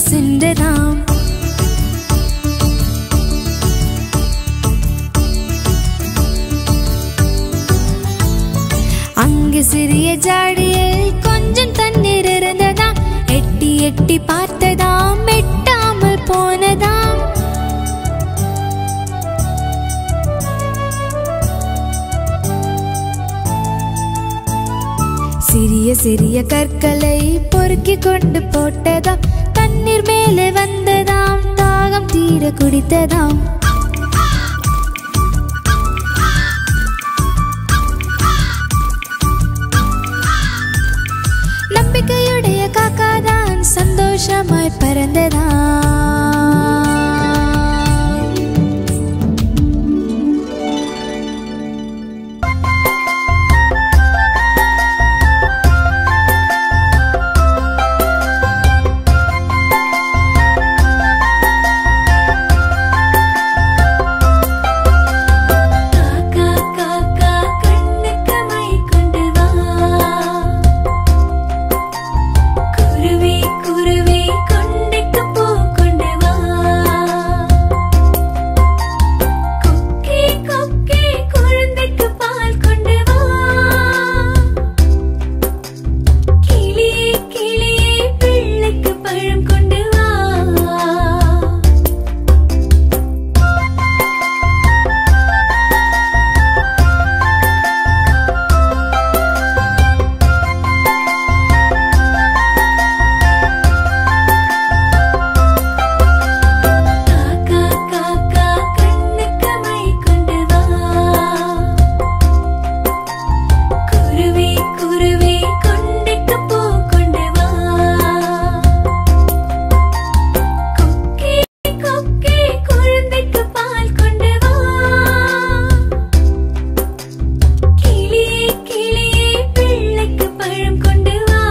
சென்றதாம் அங்கு சிறிய ஜாடியில் கொஞ்சம் தண்ணீர் இருந்ததாம் எட்டி எட்டி பார்த்ததாம் எட்டாமல் போனதாம் சிறிய சிறிய கற்களை பொறுக்கி கொண்டு போட்டதாம் தண்ணீர் மேலே வந்ததாம் தாகம் தீர குடித்ததாம் நம்பிக்கையுடைய காக்காதான் சந்தோஷமாய் பறந்ததாம் காக்கா காக்கா கண்ணுக்கு மை கொண்டு வா குருவி குருவி கொண்டைக்கு பூ கொண்டு வா கொக்கே கொக்கே குழந்தைக்கு பால் கொண்டு வா கிளியே கிளியே பிள்ளைக்கு பழம் கொண்டு வா காக்கா காக்கா கண்ணுக்கு மை கொண்டு வா குருவி குருவி கொண்டைக்கு பூ கொண்டு வா கொக்கே கொக்கே குழந்தைக்கு பால் கொண்டு வா கிளியே கிளியே பிள்ளைக்கு பழம் கொண்டு வா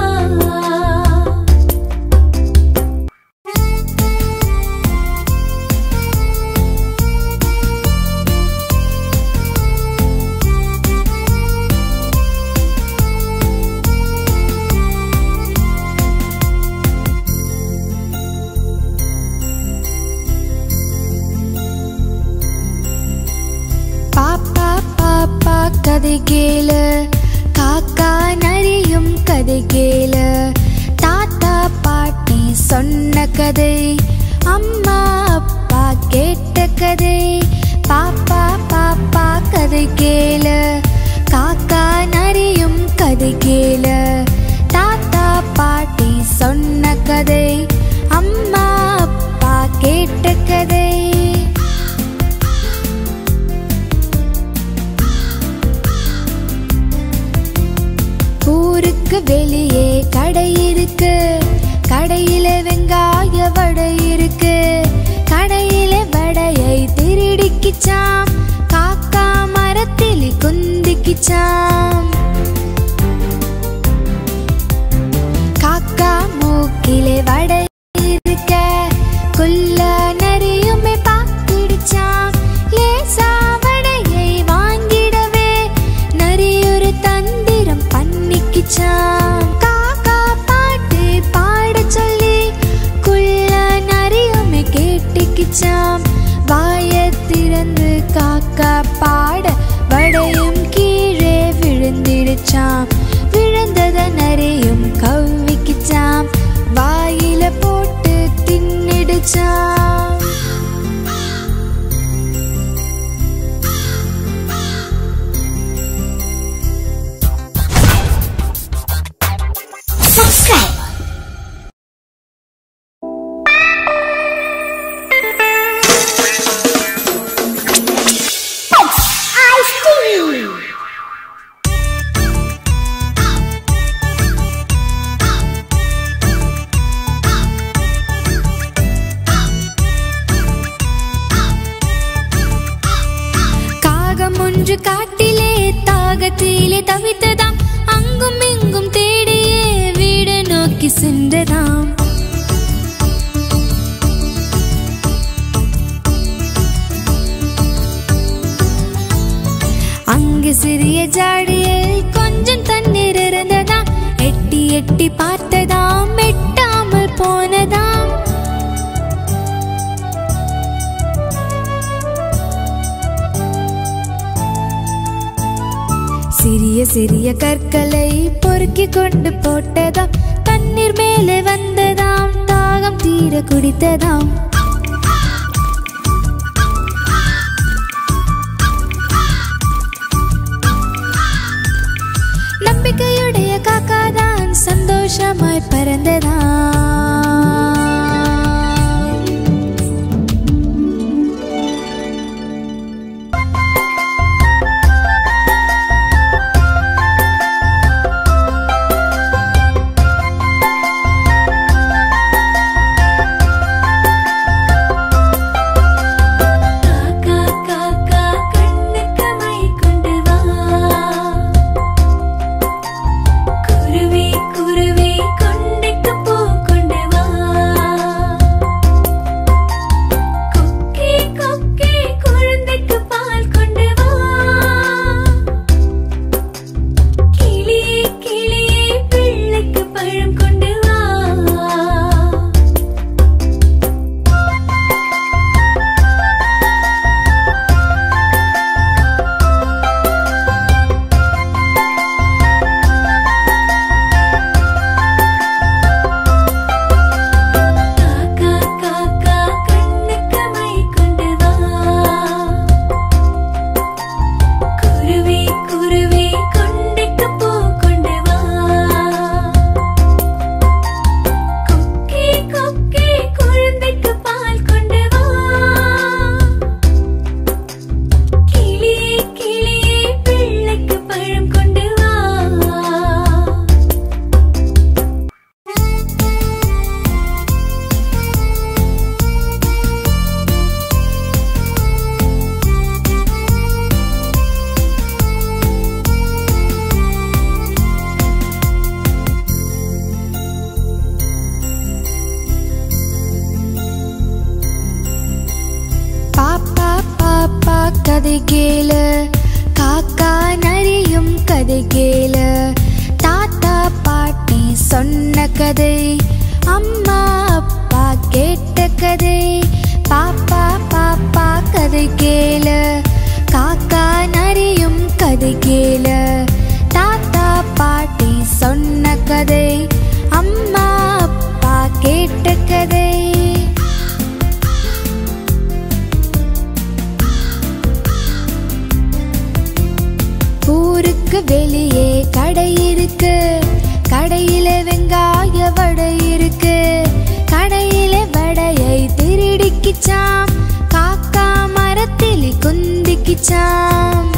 பாப்பா பாப்பா கதை கேளு காக்கா நரியும் கதை கேளு தாத்தா பாட்டி சொன்ன கதை அம்மா அப்பா கேட்ட கதை பாப்பா பாப்பா கதை கேளு காக்கா நரியும் கதை கேளு தாத்தா பாட்டி சொன்ன கதை அம்மா அப்பா கேட்ட கதை ஊருக்கு வெளியே கடை இருக்கு கடையில வெங்காய வடை இருக்கு கடையில வடையை திருடிக்கிச்சாம் காக்கா மரத்தில் குந்திக்கிச்சாம் காக்கா மூக்கிலே வடை இருக்க குள்ள நரியுமே பாத்திடுச்சாம் லேசா வடையை வாங்கிடவே நரியொரு தந்திரம் பண்ணிக்கிச்சாம் காக்கா பாட்டு பாடச் சொல்லி குள்ள நரியுமே கேட்டுக்கிச்சாம் வாயத் திறந்து காக்கா பாட வடையும் கீழே விழுந்திடுச்சாம் விழுந்தத நரியும் கவ்விக்கிச்சாம் வாயில போட்டு தின்னிடுச்சாம் காகம் ஒன்று காட்டிலே தாகத்திலே தவித்ததாம் அங்கும் இங்கும் தேடியே வீடு நோக்கி சென்றதாம் அங்கு சிறிய ஜாடியில் கொஞ்சம் தண்ணீர் இருந்ததாம் எட்டி எட்டி பார்த்ததாம் எட்டாமல் போனதாம் சிறிய கற்களை பொறுக்கி கொண்டு போட்டதாம் தண்ணீர் மேலே வந்ததாம் தாகம் தீர குடித்ததாம் நம்பிக்கையுடைய காக்காதான் சந்தோஷமாய் பறந்ததாம் காக்கா காக்கா கண்ணுக்கு மை கொண்டு வா குருவி குருவி கொண்டைக்கு பூ கொண்டு வா கொக்கே கொக்கே குழந்தைக்கு பால் கொண்டு வா கிளியே கிளியே பிள்ளைக்கு பழம் கொண்டு வா காக்கா காக்கா கண்ணுக்கு மை கொண்டு வா குருவி குருவி கொண்டைக்கு பூ கொண்டு வா கொக்கே கொக்கே குழந்தைக்கு பால் கொண்டு வா கிளியே கிளியே பிள்ளைக்கு பழம் கொண்டு வா பாப்பா பாப்பா கதை கேளு காக்கா நரியும் கதை கேளு தாத்தா பாட்டி சொன்ன கதை அம்மா அப்பா கேட்ட கதை பாப்பா பாப்பா கதை கேளு காக்கா நரியும் கதை கேளு தாத்தா பாட்டி சொன்ன கதை அம்மா அப்பா கேட்ட கதை ஊருக்கு வெளியே கடை இருக்கு கடையில வெங்காய வடை இருக்கு கடையில வடையை திருடிக்கிச்சாம் காக்கா மரத்தில் குந்திக்கிச்சாம்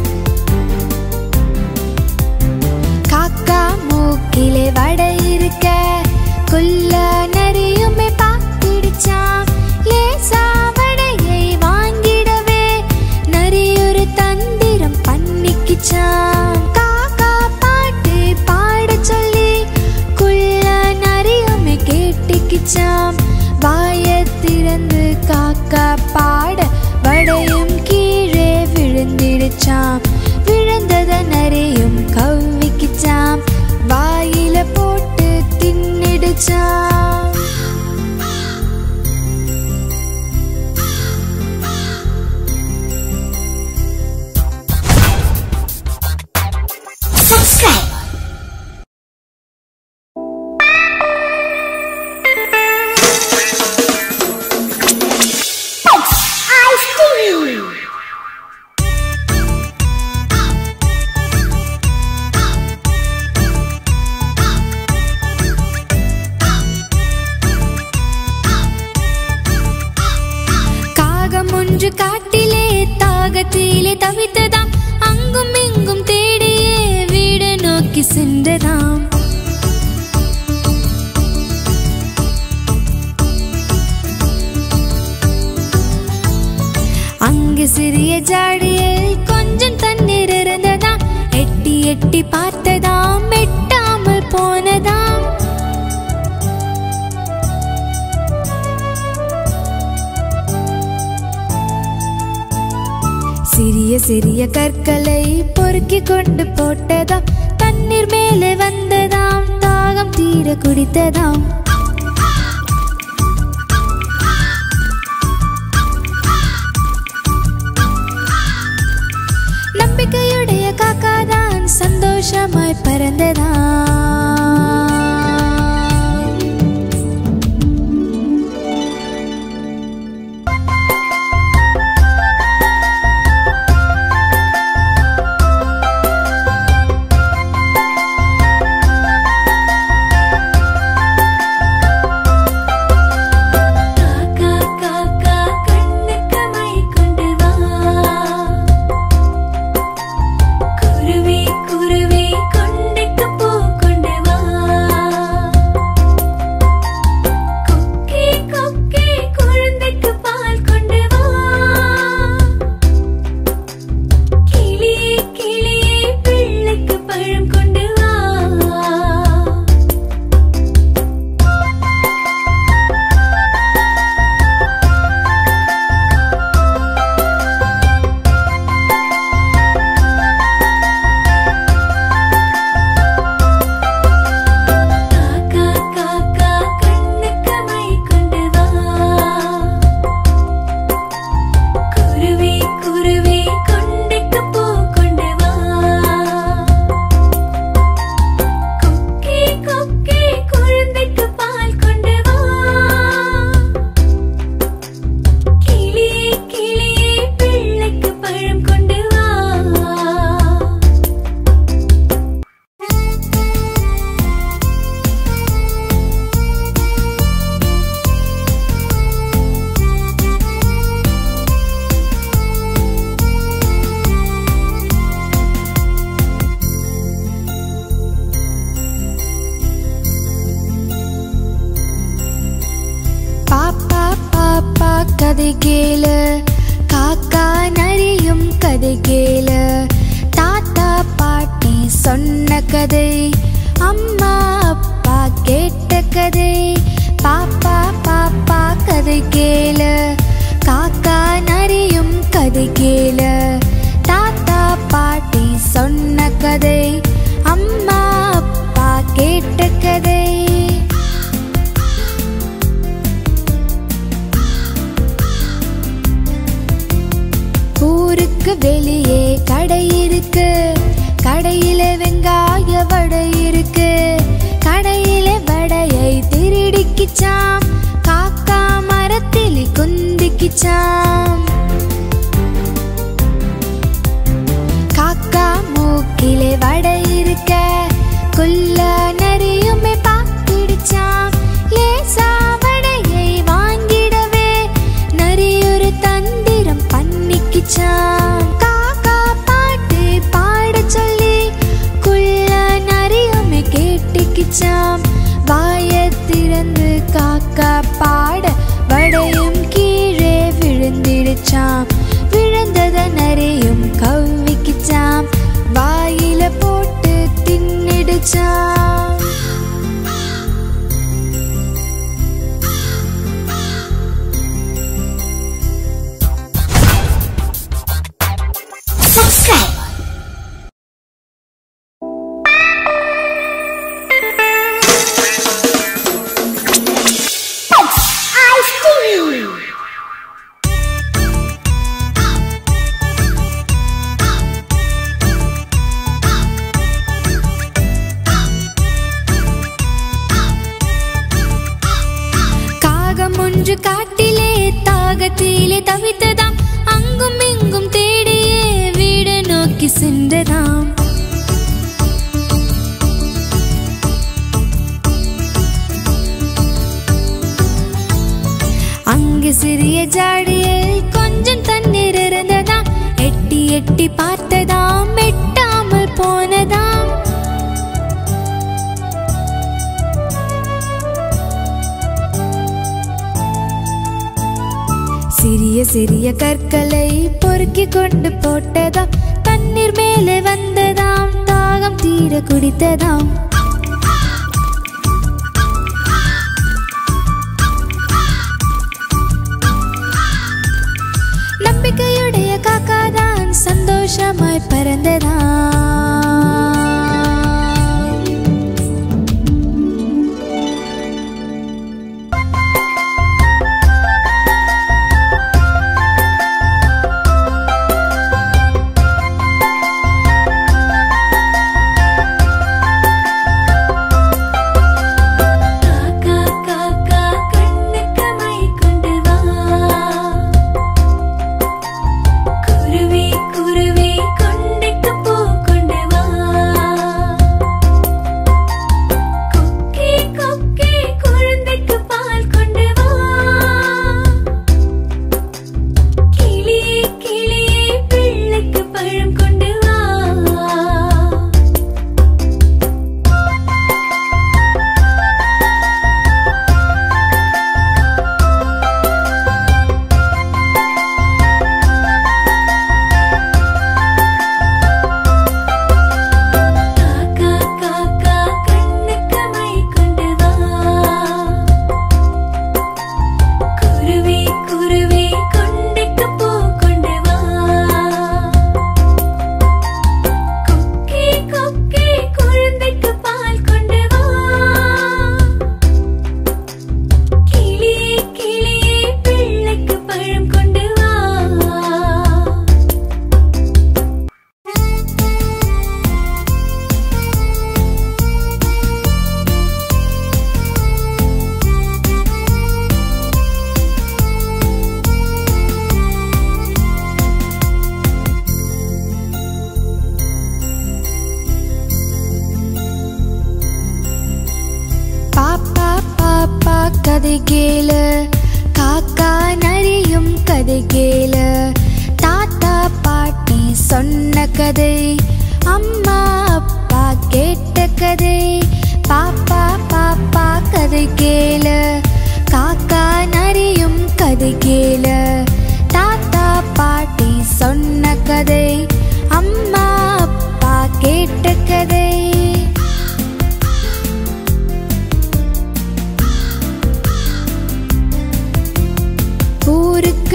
காக்கா மூக்கிலே வடை இருக்க குள்ள நரியுமே பார்த்திடுச்சாம் லேசா வடையை வாங்கிடவே நரி ஒரு தந்திரம் பண்ணிக்கிச்சாம் காக்கா பாட்டு பாட சொல்லி குள்ள நரியுமே கேட்டுக்கிச்சாம் வாய திறந்து காக்கா பாட வடையும் கீழே விழுந்திடுச்சாம் விழுந்தத நரியும் கவ்விக்கிச்சாம் வாயில போட்டு தின்னிடுச்சாம் காகம் ஒன்று காட்டிலே தாகத்திலே தவித்ததாம் அங்கும் இங்கும் தேடியே வீடு நோக்கி சென்றதாம் அங்கு சிறிய ஜாடியில் கொஞ்சம் தண்ணீர் இருந்ததாம் எட்டி எட்டி பார்த்ததாம் எட்டாமல் போனதாம் சிறிய சிறிய கற்களை பொறுக்கி கொண்டு போட்டதாம் தண்ணீர் மேலே வந்ததாம் தாகம் தீர குடித்ததாம் நம்பிக்கையுடைய காக்காதான் சந்தோஷம் கதை கேளு காக்கா நரியும் கதை கேளு தாத்தா பாட்டி சொன்ன கதை அம்மா அப்பா கேட்ட கதை பாப்பா பாப்பா கதை கேளு காக்கா நரியும் கதை கேளு தாத்தா பாட்டி சொன்ன கதை அம்மா அப்பா கேட்ட கதை ஊருக்கு வெளியே கடை இருக்கு கடையில வெங்காய வடை இருக்கு கடையில வடையை திருடிக்கிச்சாம் காக்கா மரத்தில் குந்திக்கிச்சாம் காக்கா மூக்கிலே வடை இருக்க குள்ள நரியுமே பார்த்துடுச்சாம் லேசா வடையை வாங்கிடவே நரி ஒரு தந்திரம் பண்ணிக்கிச்சாம் காக்கா பாட்டு பாட சொல்லி குள்ள நரியுமே கேட்டுக்கிச்சாம் வாயை திறந்து காக்கா பாட வடையும் கீழே விழுந்திடுச்சாம் விழுந்தத நரியும் கவ்விக்கிச்சாம் வாயில போட்டு தின்னிடுச்சாம் காகம் ஒன்று காட்டிலே தாகத்திலே தவித்ததாம் அங்கும் இங்கும் தேடியே வீடு நோக்கி சென்றதாம் அங்கு சிறிய ஜாடியில் கொஞ்சம் தண்ணீர் இருந்ததாம் எட்டி எட்டி பார்த்ததாம் எட்டாமல் போனதாம் சிறிய சிறிய கற்களை பொறுக்கி கொண்டு போட்டதாம் தண்ணீர் மேலே வந்ததாம் தாகம் தீர குடித்ததாம் நம்பிக்கையுடைய காக்காதான் சந்தோஷமாய் பறந்ததாம் காக்கா காக்கா கண்ணுக்கு மை கொண்டு வா குருவி குருவி கொண்டைக்கு பூ கொண்டு வா கொக்கே கொக்கே குழந்தைக்கு பால் கொண்டு வா கிளியே கிளியே பிள்ளைக்கு பழம் கொண்டு வா காக்கா காக்கா கண்ணுக்கு மை கொண்டு வா குருவி குருவி கொண்டைக்கு பூ கொண்டு வா கொக்கே கொக்கே குழந்தைக்கு பால் கொண்டு வா கிளியே கிளியே பிள்ளைக்கு பழம் கொண்டு வா பாப்பா பாப்பா கதை கேளு காக்கா நரியும் கதை கேளு தாத்தா பாட்டி சொன்ன கதை அம்மா அப்பா கேட்ட கதை பாப்பா பாப்பா கதை கேளு காக்கா நரியும் கதை கேளு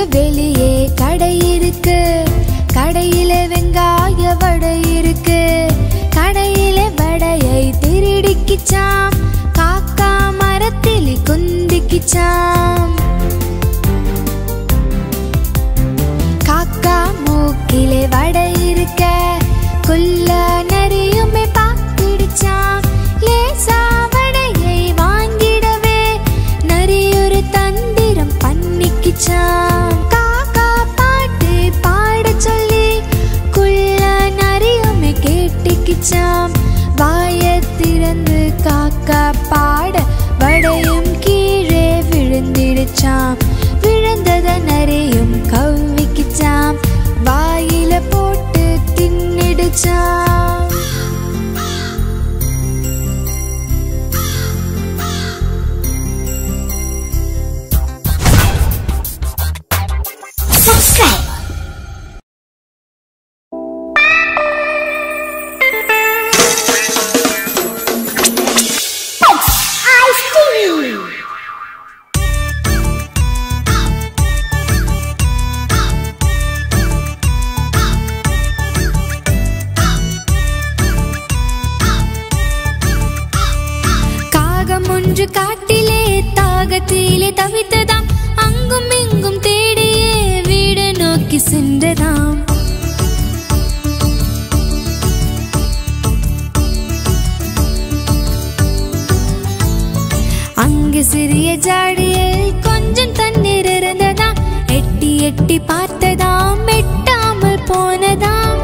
ஊருக்கு வெளியே கடை இருக்கு கடையில வெங்காய வடை இருக்கு கடையில வடையை திருடிக்கிச்சாம் காக்கா மரத்தில் குந்திக்கிச்சாம் காக்கா மூக்கிலே வடை இருக்க குள்ள நரியுமே பாத்திடுச்சாம் லேசா வடையை வாங்கிடவே நரி ஒரு தந்திரம் பண்ணிக்கிச்சாம் காக்கா பாட்டு பாடச் சொல்லி குள்ள நரியுமே கேட்டுக்கிச்சாம் வாயை திறந்து காக்கா பாட வடையும் கீழே விழுந்திடுச்சாம் விழுந்தத நரியும் கவ்விக்கிச்சாம் வாயில போட்டு தின்னிடுச்சாம் Subscribe. Ice cream. காகம் ஒன்று காட்டிலே தாகத்திலே தவித்ததாம் அங்கும் இங்கும் தேடியே வீடு நோக்கி சென்றதாம் அங்கு சிறிய ஜாடியில் கொஞ்சம் தண்ணீர் இருந்ததாம் எட்டி எட்டி பார்த்ததாம் எட்டாமல் போனதாம்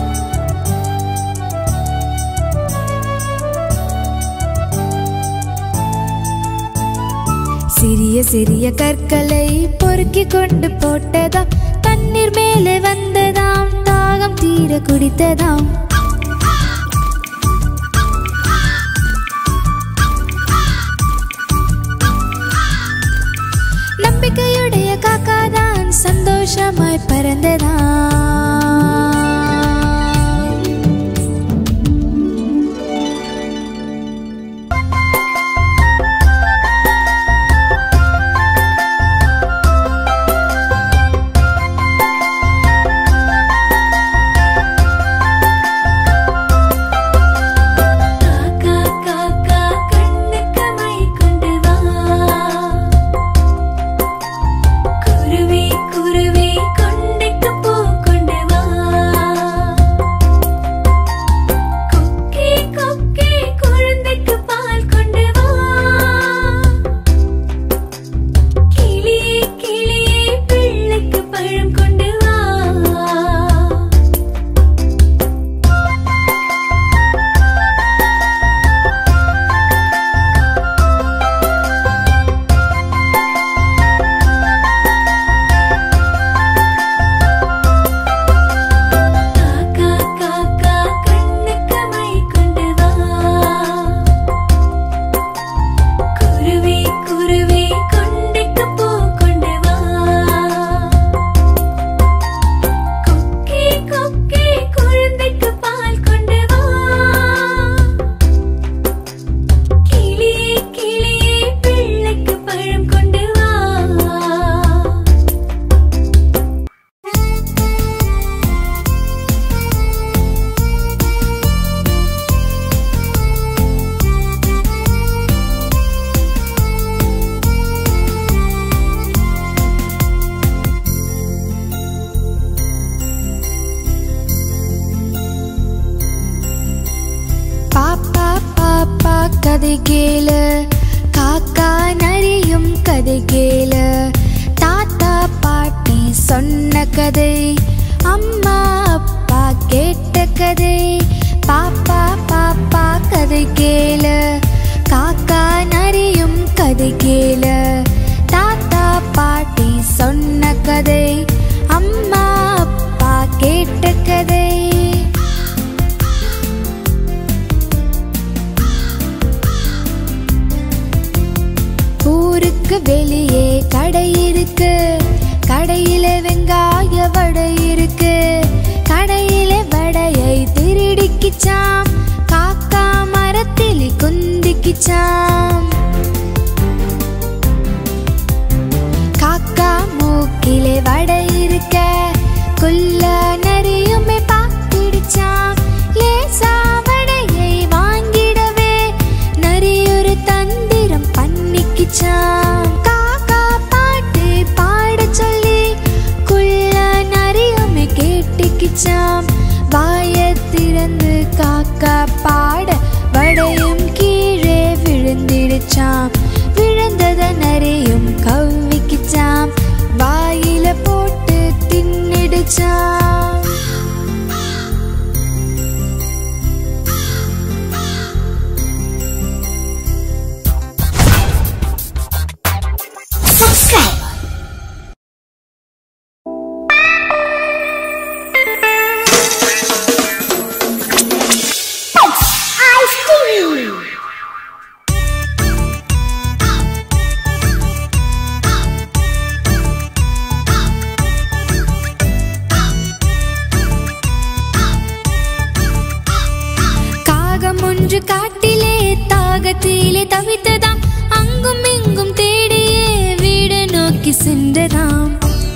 சிறிய சிறிய கற்களை பொறுக்கி கொண்டு போட்டதாம் தண்ணீர் மேலே வந்ததாம் தாகம் தீர குடித்ததாம் நம்பிக்கையுடைய காக்காதான் சந்தோஷமாய் பறந்ததாம் காக்கா காக்கா கண்ணுக்கு மை கொண்டு வா குருவி குருவி கொண்டைக்கு பூ கொண்டு வா கொக்கே கொக்கே குழந்தைக்கு பால் கொண்டு வா கிளியே கிளியே பிள்ளைக்கு பழம் கொண்டு வா காக்கா காக்கா கண்ணுக்கு மை கொண்டு வா குருவி குருவி கொண்டைக்கு பூ கொண்டு வா கொக்கே கொக்கே குழந்தைக்கு பால் கொண்டு வா கிளியே கிளியே பிள்ளைக்கு பழம் கொண்டு வா பாப்பா பாப்பா கதை கேளு காக்கா நரியும் கதை கேளு தாத்தா பாட்டி சொன்ன கதை அம்மா அப்பா கேட்ட கதை பாப்பா பாப்பா கதை கேளு காக்கா நரியும் கதை கேளு தாத்தா பாட்டி சொன்ன கதை அம்மா அப்பா கேட்ட கதை ஊருக்கு வெளியே கடை இருக்கு கடையில வெங்காய வடை இருக்கு கடையில வடையை திருடிக்கிச்சாம் காக்கா மரத்தில் குந்திக்கிச்சாம் காக்கா மூக்கிலே தின்னிடுச்சாம் விழுந்தத நரியும் கவ்விக்கிச்சாம் வாயில போட்டு தின்னிடுச்சாம் காகம் ஒன்று காட்டிலே தாகத்திலே தவித்ததாம் அங்கும் இங்கும் தேடியே வீடு நோக்கி சென்றதாம்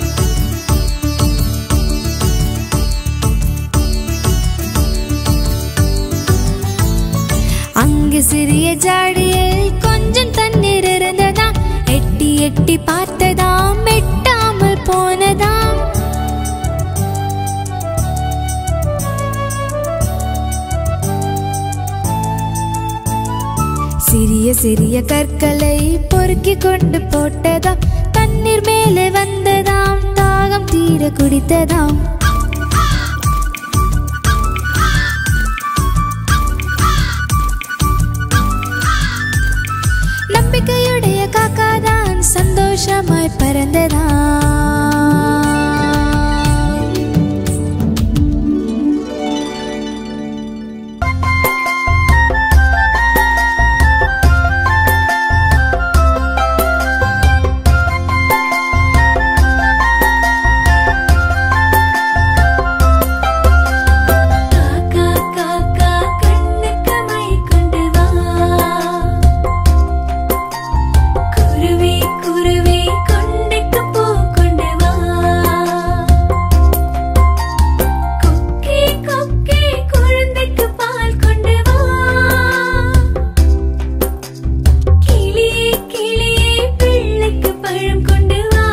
அங்கு சிறிய ஜாடியில் கொஞ்சம் தண்ணீர் இருந்ததாம் எட்டி எட்டி பார்த்ததாம் எட்டாமல் போனதாம் சிறிய சிறிய கற்களை பொறுக்கி கொண்டு போட்டதாம் தண்ணீர் மேலே வந்ததாம் தாகம் தீர குடித்ததாம் நம்பிக்கையுடைய காக்காதான் சந்தோஷமாய் பறந்ததாம் காக்கா காக்கா கண்ணுக்கு மை கொண்டு வா குருவி குருவி கொண்டைக்கு பூ கொண்டு வா கொக்கே கொக்கே குழந்தைக்கு பால் கொண்டு வா கிளியே கிளியே பிள்ளைக்கு பழம் கொண்டு வா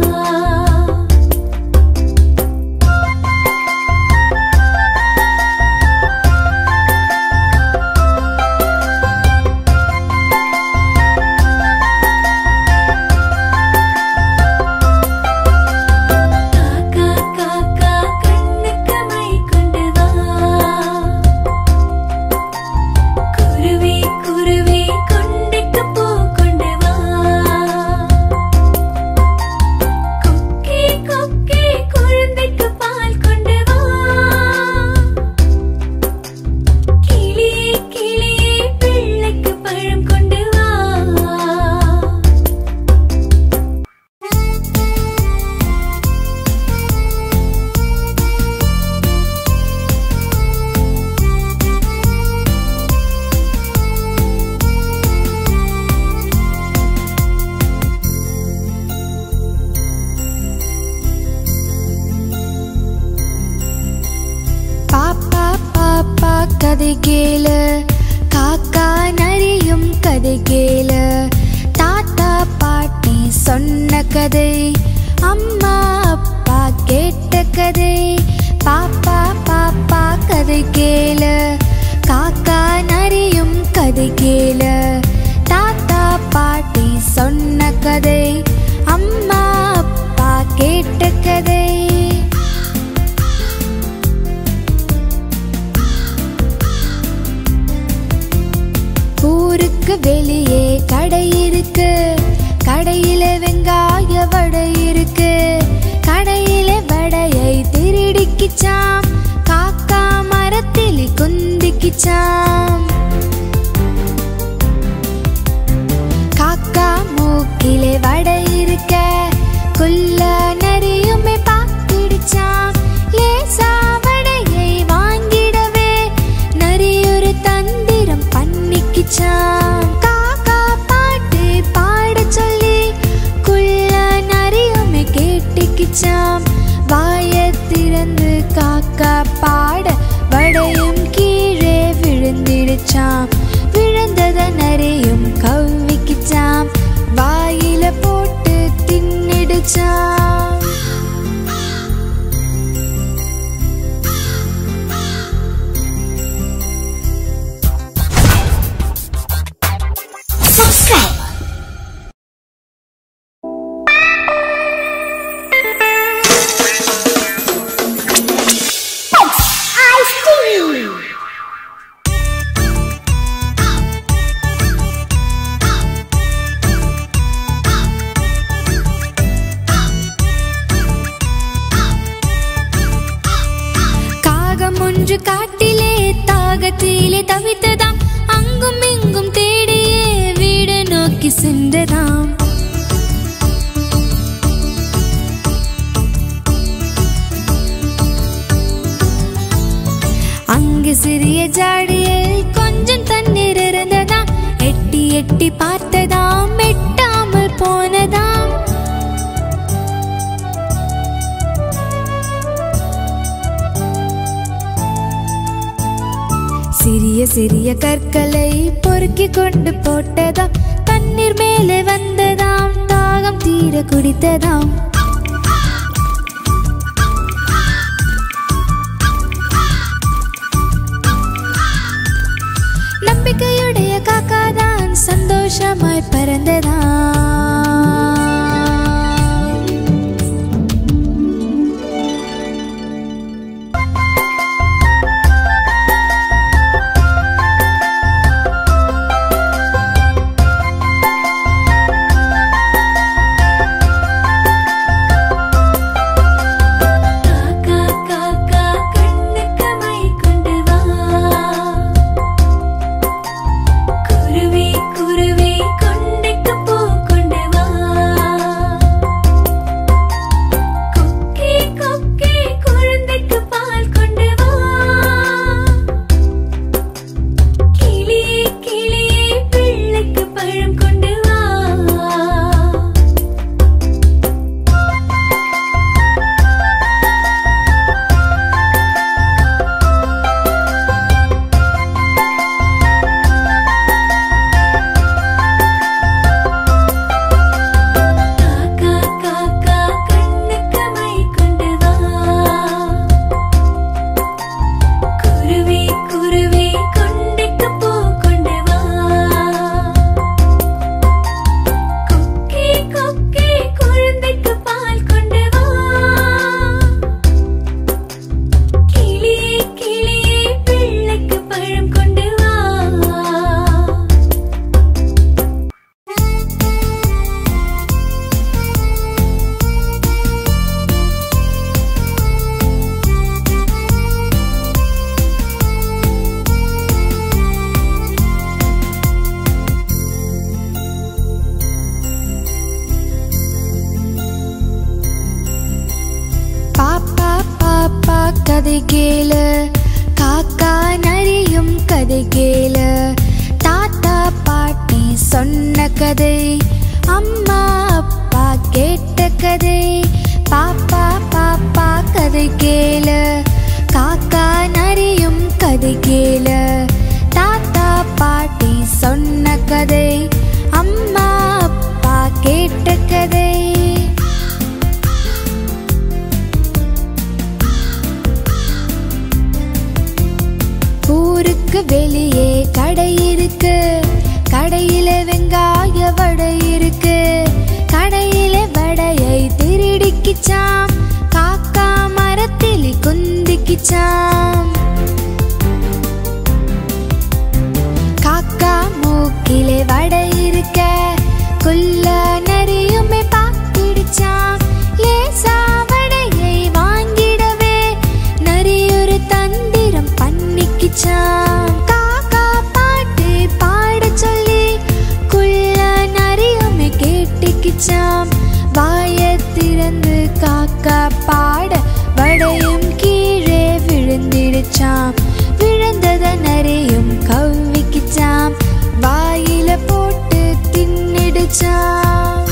காக்கா காக்கா கண்ணுக்கு மை கொண்டு வா குருவி குருவி கொண்டைக்கு பூ கொண்டு வா கொக்கே கொக்கே குழந்தைக்கு பால் கொண்டு வா கிளியே கிளியே பிள்ளைக்கு பழம் கொண்டு வா பாப்பா பாப்பா கதை கேளு காக்கா நரியும் கதை கேளு தாத்தா பாட்டி சொன்ன கதை அம்மா அப்பா கேட்ட கதை பாப்பா பாப்பா கதை கேளு காக்கா நரியும் கதை கேளு தாத்தா பாட்டி சொன்ன கதை அம்மா அப்பா கேட்ட கதை ஊருக்கு வெளியே கடை இருக்கு கடையில வெங்காய வடை இருக்கு கடையில வடையை திருடிக்கிச்சாம் காக்கா மரத்தில் குந்திக்கிச்சாம் காக்கா மூக்கிலே வடை இருக்க குள்ள நரியுமே பார்த்துடுச்சாம் லேசா வடையை வாங்கிடவே நரி ஒரு தந்திரம் பண்ணிக்கிச்சாம் காக்கா பாட்டு பாடச் சொல்லி குள்ள நரியுமே கேட்டுக்கிச்சாம் வாயத் திறந்து காக்கா பாட வடையும் கீழே விழுந்திடுச்சாம் விழுந்தத நரியும் கவ்விக்கிச்சாம் வாயில போட்டு தின்னிடுச்சாம் subscribe சென்றதாம் அங்கு சிறிய ஜாடியில் கொஞ்சம் தண்ணீர் இருந்ததாம் எட்டி எட்டி பார்த்ததாம் எட்டாமல் போனதாம் சிறிய சிறிய கற்களை பொறுக்கி கொண்டு போட்டதாம் தண்ணீர் மேலே வந்ததாம் தாகம் தீர குடித்ததாம் நம்பிக்கையுடைய காக்காதான் சந்தோஷமாய் பறந்ததாம் காக்கா காக்கா கண்ணுக்கு மை கொண்டு வா குருவி குருவி கொண்டைக்கு பூ கொண்டு வா கொக்கே கொக்கே குழந்தைக்கு பால் கொண்டு வா கிளியே கிளியே பிள்ளைக்கு பழம் கொண்டு வா காக்கா காக்கா கண்ணுக்கு மை கொண்டு வா குருவி குருவி கொண்டைக்கு பூ கொண்டு வா கொக்கே கொக்கே குழந்தைக்கு பால் கொண்டு வா கிளியே கிளியே பிள்ளைக்கு பழம் கொண்டு வா பாப்பா பாப்பா கதை கேளு காக்கா நரியும் கதை கேளு தாத்தா பாட்டி சொன்ன கதை அம்மா அப்பா கேட்ட கதை பாப்பா பாப்பா கதை கேளு காக்கா நரியும் கதை கேளு தாத்தா பாட்டி சொன்ன கதை அம்மா அப்பா கேட்ட கதை ஊருக்கு வெளியே கடை இருக்கு கடையில வெங்காய வடை இருக்கு கடையில வடையை திருடிக்கிச்சாம் காக்கா மரத்தில் குந்திக்கிச்சாம் காக்கா மூக்கிலே வடை இருக்க குள்ள நரியுமே பார்த்துடுச்சாம் லேசா வடையை வாங்கிடவே நரி ஒரு தந்திரம் பண்ணிக்கிச்சாம் காக்கா பாட்டு பாட சொல்லி குள்ள நரியுமே கேட்டுக்கிச்சாம் வாயை திறந்து காக்கா பாட வடையும் கீழே விழுந்திடுச்சாம் விழுந்தத நரியும் கவ்விக்கிச்சாம் வாயில போட்டு தின்னிடுச்சாம்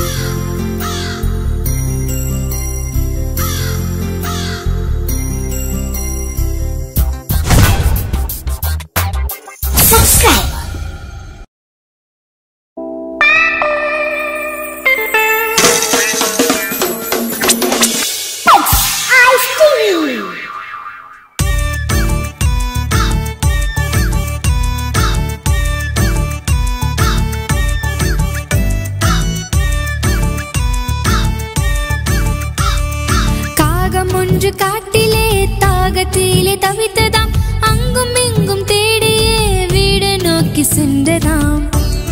காகம் ஒன்று காட்டிலே தாகத்திலே தவித்ததாம் அங்கும் இங்கும் தேடியே வீடு நோக்கி சென்றதாம்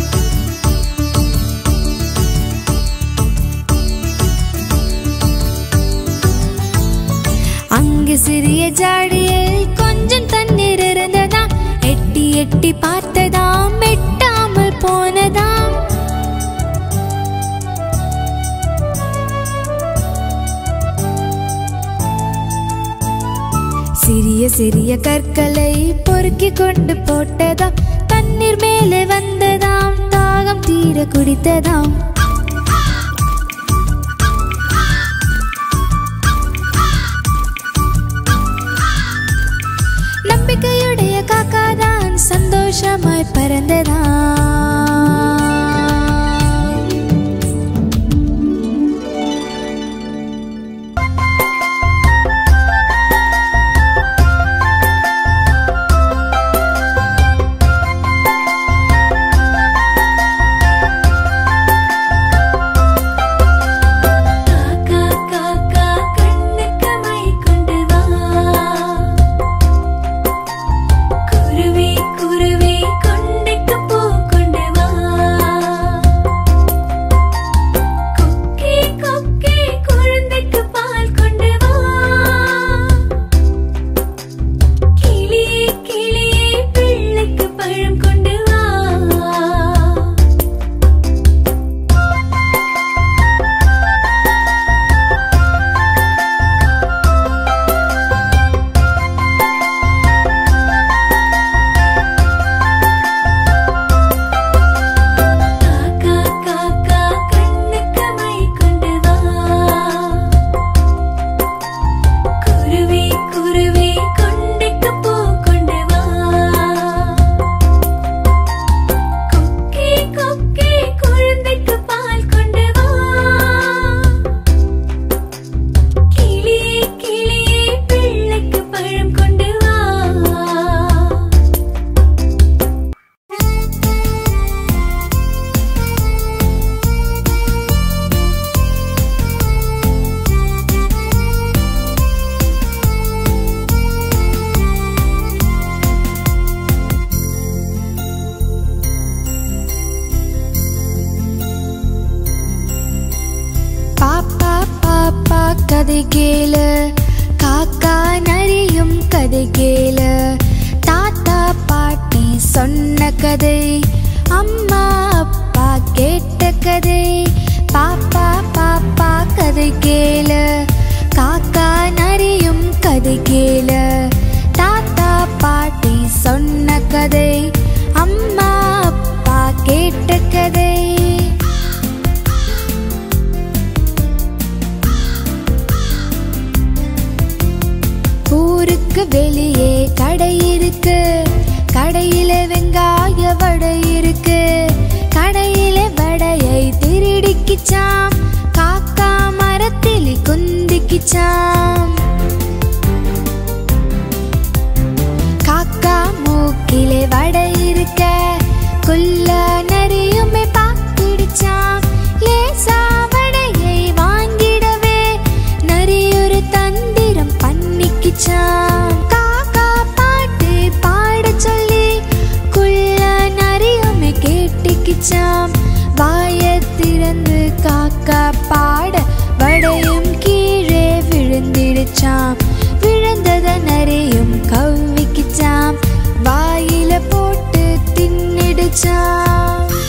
அங்கு சிறிய ஜாடியில் கொஞ்சம் தண்ணீர் இருந்ததாம் எட்டி எட்டி பார்த்ததாம் எட்டாமல் போனதாம் சிறிய சிறிய கற்களை பொறுக்கி கொண்டு போட்டதாம் தண்ணீர் மேலே வந்ததாம் தாகம் தீர குடித்ததாம் நம்பிக்கையுடைய காக்காதான் சந்தோஷமாய் பறந்ததாம் காக்கா காக்கா கண்ணுக்கு மை கொண்டு வா குருவி குருவி கொண்டைக்கு பூ கொண்டு வா கொக்கே கொக்கே குழந்தைக்கு பால் கொண்டு வா கிளியே கிளியே பிள்ளைக்கு பழம் கொண்டு வா காக்கா காக்கா கண்ணுக்கு மை கொண்டு வா குருவி குருவி கொண்டைக்கு பூ கொண்டு வா கொக்கே கொக்கே குழந்தைக்கு பால் கொண்டு வா கிளியே கிளியே பிள்ளைக்கு பழம் கொண்டு வா பாப்பா பாப்பா கதை கேளு காக்கா நரியும் கதை கேளு தாத்தா பாட்டி சொன்ன கதை அம்மா அப்பா கேட்ட கதை பாப்பா பாப்பா கதை கேளு காக்கா நரியும் கதை கேளு தாத்தா பாட்டி சொன்ன கதை அம்மா அப்பா கேட்ட கதை ஊருக்கு வெளியே கடை இருக்கு கடையில வெங்காய வடை இருக்கு கடையில வடையை திருடிக்கிச்சாம் காக்கா மரத்தில் குந்திக்கிச்சாம் காக்கா மூக்கிலே வடை இருக்க குள்ள நரியுமே பாத்திடுச்சாம் லேசா வடையை வாங்கிடவே நரி ஒரு தந்திரம் பண்ணிக்கிச்சாம் காக்கா பாட்டு பாடச் சொல்லி குள்ள நரியுமே கேட்டுக்கிச்சாம் வாயத் திறந்து காக்கா பாட வடையும் கீழே விழுந்திடுச்சாம் விழுந்தத நரியும் கவ்விக்கிச்சாம் வாயில போட்டு தின்னிடுச்சாம்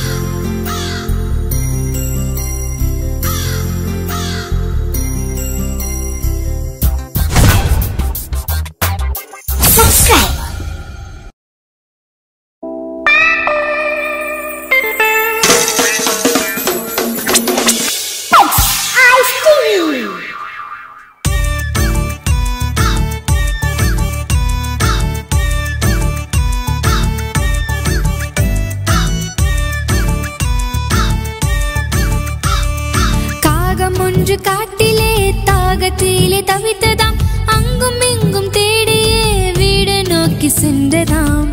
காகம் ஒன்று காட்டிலே தாகத்திலே தவித்ததாம் அங்கும் இங்கும் தேடியே வீடு நோக்கி சென்றதாம்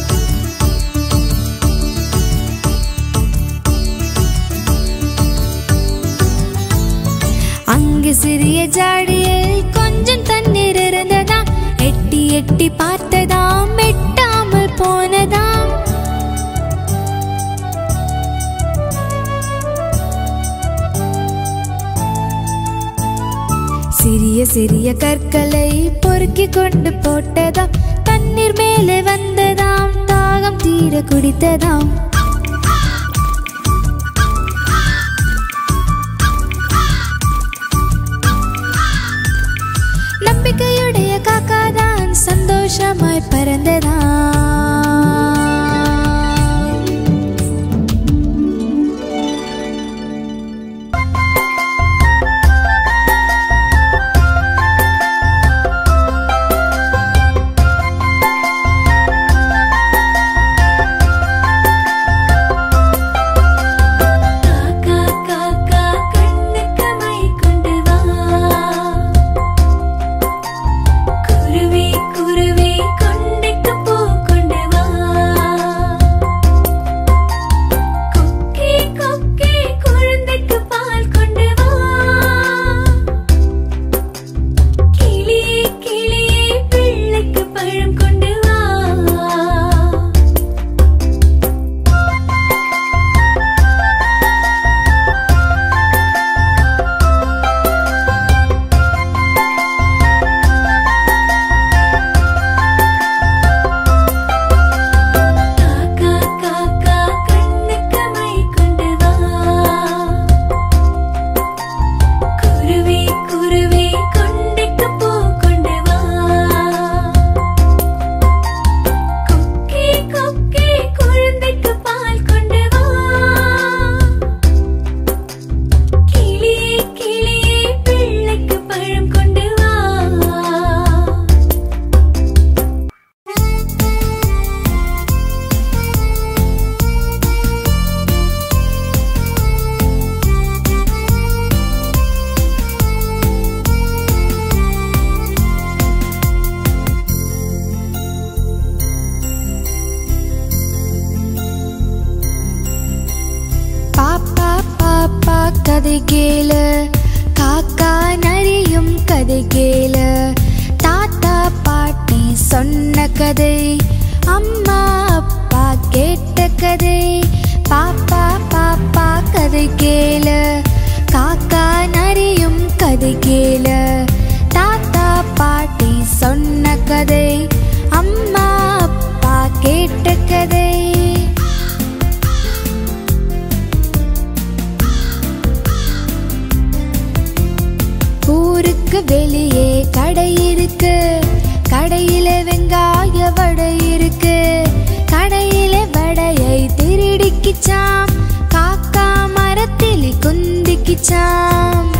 அங்கு சிறிய ஜாடியில் கொஞ்சம் தண்ணீர் இருந்ததாம் எட்டி எட்டி பார்த்ததாம் எட்டாமல் போனதாம் சிறிய சிறிய கற்களை பொறுக்கி கொண்டு போட்டதாம் தண்ணீர் மேலே வந்ததாம் தாகம் தீர குடித்ததாம் நம்பிக்கையுடைய காக்காதான் சந்தோஷம் கதை பாப்பா பாப்பா கதை கேளு காக்கா நரியும் கதை கேளு தாத்தா பாட்டி சொன்ன கதை அம்மா அப்பா கேட்ட கதை ஊருக்கு வெளியே கடை இருக்கு கடையில வெங்காய வடை இருக்கு கடையில வடையை திருடிக்கிச்சாம் காக்கா மரத்தில் குந்திக்கிச்சாம்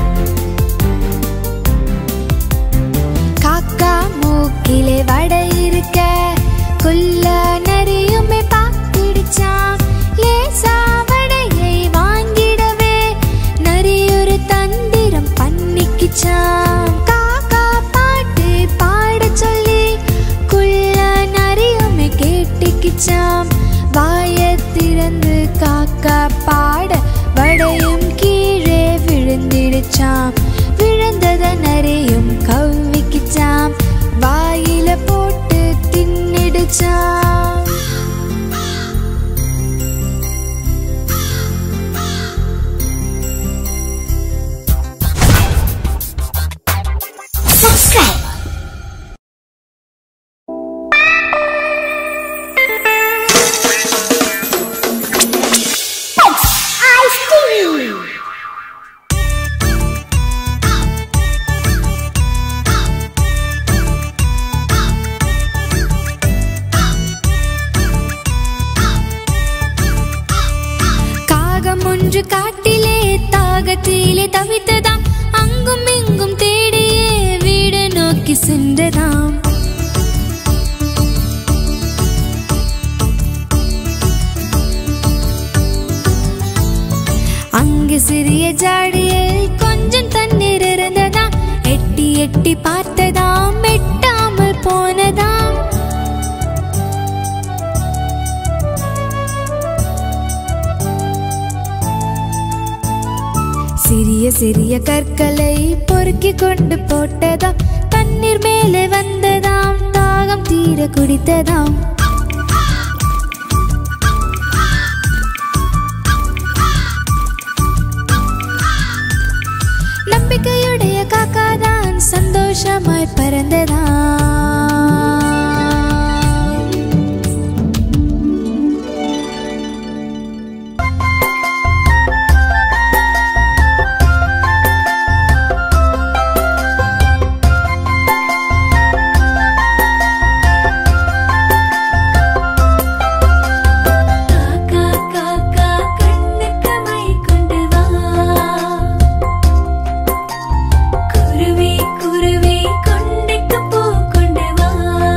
காக்கா மூக்கிலே வடை இருக்க குள்ள நரியுமே பார்த்துடுச்சாம் லேசா வடையை வாங்கிடவே நரி ஒரு தந்திரம் பண்ணிக்கிச்சாம் காக்கா பாட்டு பாட சொல்லி குள்ள நரியுமே கேட்டுக்கிச்சாம் வாயை திறந்து காக்கா பாட வடையும் கீழே விழுந்திடுச்சாம் விழுந்தத நரியும் கவ்விக்கிச்சாம் வாயில போட்டு தின்னிடுச்சாம் காகம் ஒன்று காட்டிலே தாகத்திலே தவித்ததாம் அங்கும் இங்கும் தேடியே வீடு நோக்கி சென்றதாம் அங்கு சிறிய ஜாடியில் கொஞ்சம் தண்ணீர் இருந்ததாம் எட்டி எட்டி பார்த்ததாம் எட்டாமல் போனதாம் சிறிய சிறிய கற்களை பொறுக்கி கொண்டு போட்டதாம் தண்ணீர் மேலே வந்ததாம் தாகம் தீர குடித்ததாம் நம்பிக்கையுடைய காக்காதான் சந்தோஷமாய் பறந்ததாம் காக்கா காக்கா கண்ணுக்கு மை கொண்டு வா குருவி குருவி கொண்டைக்கு பூ கொண்டு வா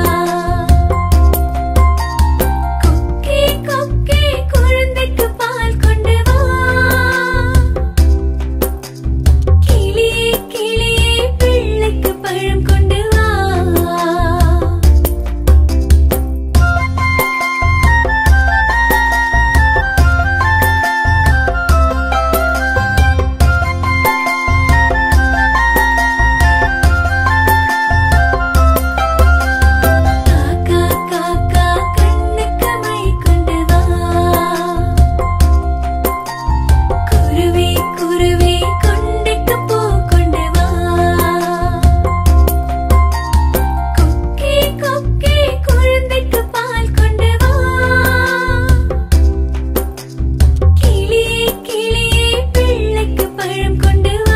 கொக்கே கொக்கே குழந்தைக்கு பால் கொண்டு வா கிளியே கிளியே பிள்ளைக்கு பழம் கொண்டு வா காக்கா காக்கா கண்ணுக்கு மை கொண்டு வா குருவி குருவி கொண்டைக்கு பூ கொண்டு வா கொக்கே கொக்கே குழந்தைக்கு பால் கொண்டு வா கிளியே கிளியே பிள்ளைக்கு பழம் கொண்டு வா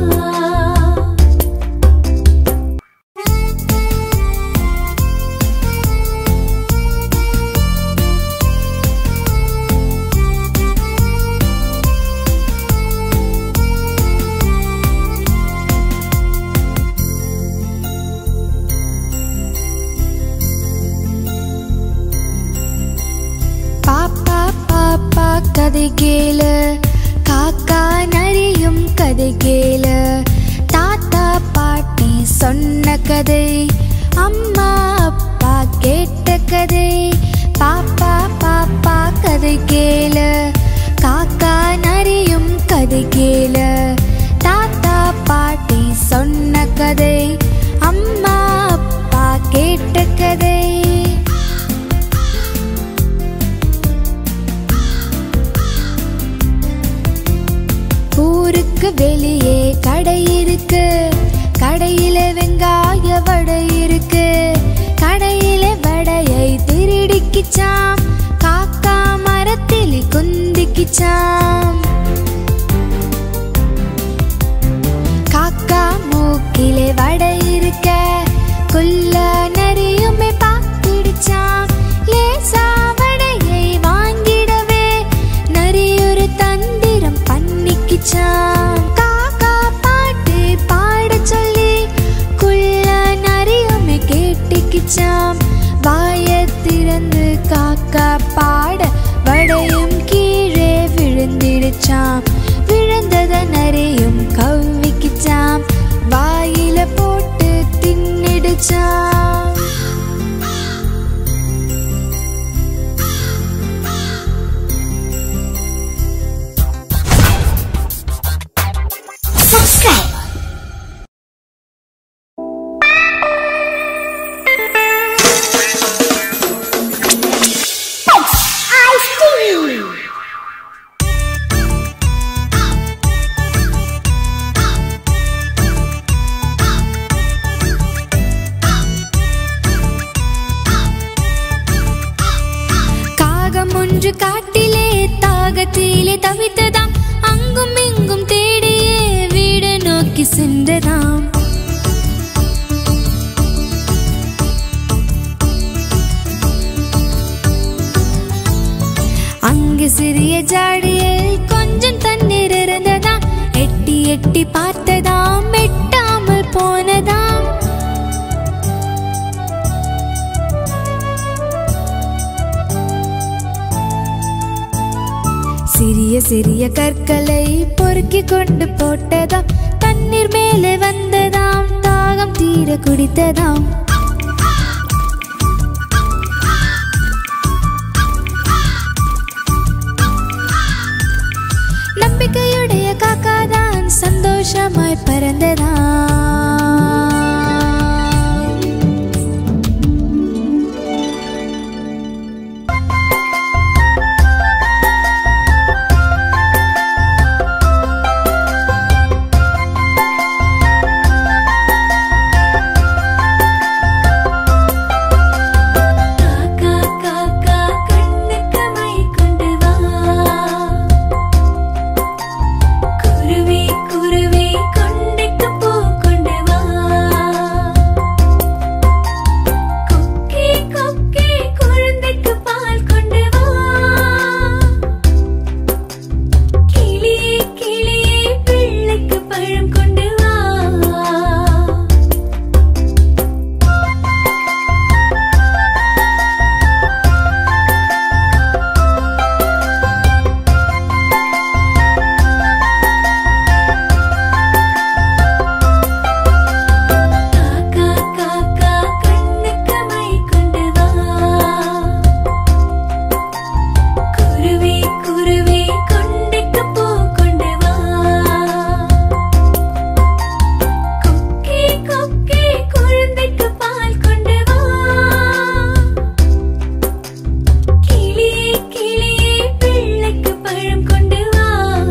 பாப்பா பாப்பா கதை கேளு காக்கா நரியும் கதை கேளு தாத்தா பாட்டி சொன்ன கதை அம்மா அப்பா கேட்ட கதை பாப்பா பாப்பா கதை கேளு காக்கா நரியும் கதை கேளு தாத்தா பாட்டி சொன்ன கதை அம்மா அப்பா கேட்ட கதை பண்ணிக்கிச்சாம் காக்கா மூக்கிலே வடை இருக்க குள்ள நரியுமே பார்த்துடுச்சாம் லேசா வடையை வாங்கிடவே நரி ஒரு தந்திரம் பண்ணிக்கிச்சாம் காக்கா பாட்டு பாடச் சொல்லி குள்ள நரியுமே கேட்டுக்கிச்சாம் வாயத் திறந்து காக்கா பாட வடையும் கீழே விழுந்திடுச்சாம் விழுந்தத நரியும் கவ்விக்கிச்சாம் வாயில போட்டு தின்னிடுச்சாம் காகம் ஒன்று காட்டிலே தாகத்திலே தவித்ததாம் அங்கும் இங்கும் தேடியே வீடு நோக்கி சென்றதாம் அங்கு சிறிய ஜாடியில் கொஞ்சம் தண்ணீர் இருந்ததாம் எட்டி எட்டி பார்த்ததாம் எட்டாமல் போனதாம் சிறிய சிறிய கற்களை பொறுக்கி கொண்டு போட்டதாம் தண்ணீர் மேலே வந்ததாம் தாகம் தீர குடித்ததாம் நம்பிக்கையுடைய காக்காதான் சந்தோஷமாய் பறந்ததாம் காக்கா காக்கா கண்ணுக்கு மை கொண்டு வா குருவி குருவி கொண்டைக்கு பூ கொண்டு வா கொக்கே கொக்கே குழந்தைக்கு பால் கொண்டு வா கிளியே கிளியே பிள்ளைக்கு பழம் கொண்டு வா காக்கா காக்கா கண்ணுக்கு மை கொண்டு வா குருவி குருவி கொண்டைக்கு பூ கொண்டு வா கொக்கே கொக்கே குழந்தைக்கு பால் கொண்டு வா கிளியே கிளியே பிள்ளைக்கு பழம் கொண்டு வா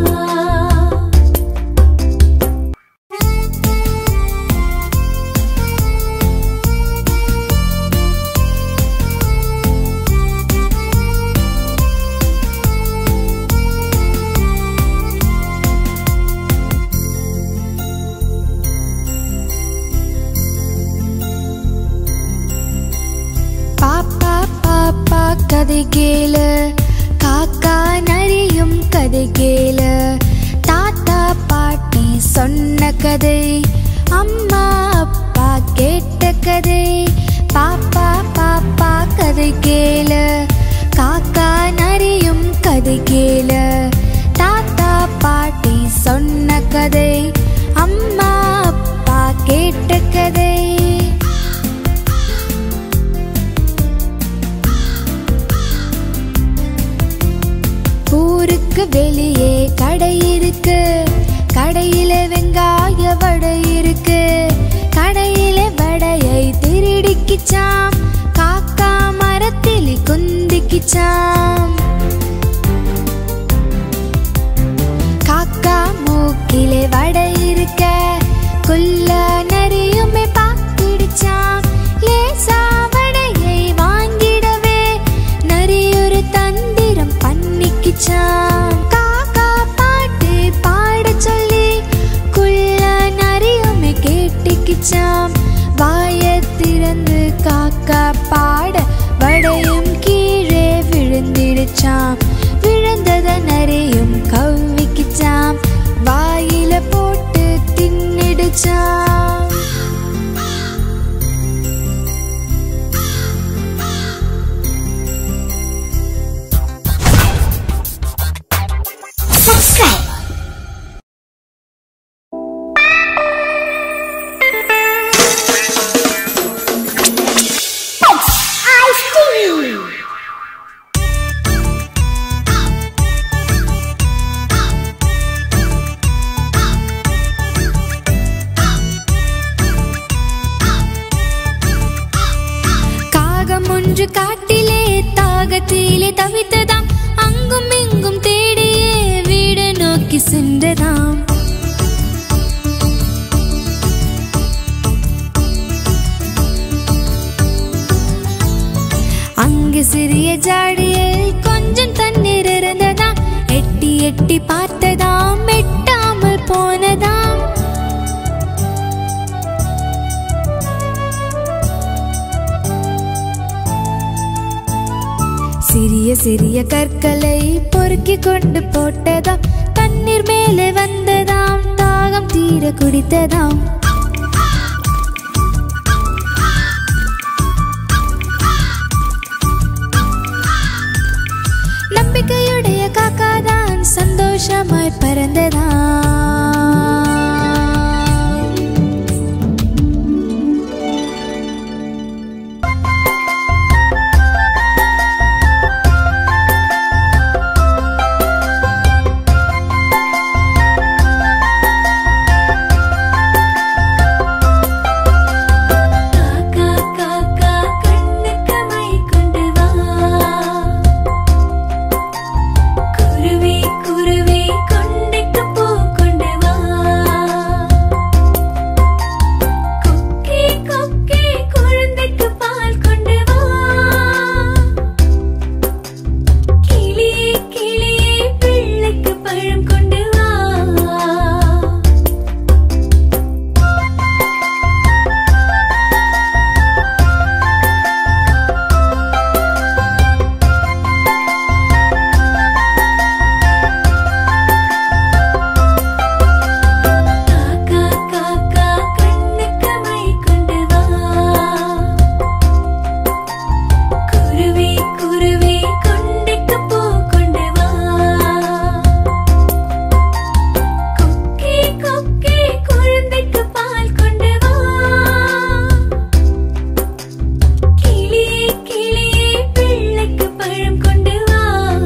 பாப்பா பாப்பா கதை கேளு காக்கா நரியும் கதை கேளு தாத்தா பாட்டி சொன்ன கதை அம்மா அப்பா கேட்ட கதை பாப்பா பாப்பா கதை கேளு காக்கா நரியும் கதை கேளு தாத்தா பாட்டி சொன்ன கதை அம்மா அப்பா கேட்ட கதை ஊருக்கு வெளியே கடை இருக்கு கடையில வெங்காய வடை இருக்கு கடையில வடையை திருடிக்கிச்சாம் காக்கா மரத்தில் குந்திக்கிச்சாம் காக்கா மூக்கிலே வடை இருக்க தின்னிடுச்சாம் வாய திறந்து காக்கா பாட வடையும் கீழே விழுந்திடுச்சாம் விழுந்தத நரையும் கவ்விக்குச்சாம் வாயில போட்டு தின்னிடுச்சாம் காகம் ஒன்று காட்டிலே தாகத்திலே தவித்ததாம் அங்கும் இங்கும் தேடியே வீடு நோக்கி சென்றதாம் அங்கு சிறிய ஜாடியில் கொஞ்சம் தண்ணீர் இருந்ததாம் எட்டி எட்டி பார்த்ததாம் எட்டாமல் போனதாம் சிறிய சிறிய கற்களை பொறுக்கி கொண்டு போட்டதாம் தண்ணீர் மேலே வந்ததாம் தாகம் தீர குடித்ததாம் நம்பிக்கையுடைய காக்காதான் சந்தோஷமாய் பறந்ததாம் காக்கா காக்கா கண்ணுக்கு மை கொண்டு வா குருவி குருவி கொண்டைக்கு பூ கொண்டு வா கொக்கே கொக்கே குழந்தைக்கு பால் கொண்டு வா கிளியே கிளியே பிள்ளைக்கு பழம் கொண்டு வா காக்கா காக்கா கண்ணுக்கு மை கொண்டு வா குருவி குருவி கொண்டைக்கு பூ கொண்டு வா கொக்கே கொக்கே குழந்தைக்கு பால் கொண்டு வா கிளியே கிளியே பிள்ளைக்கு பழம் கொண்டு வா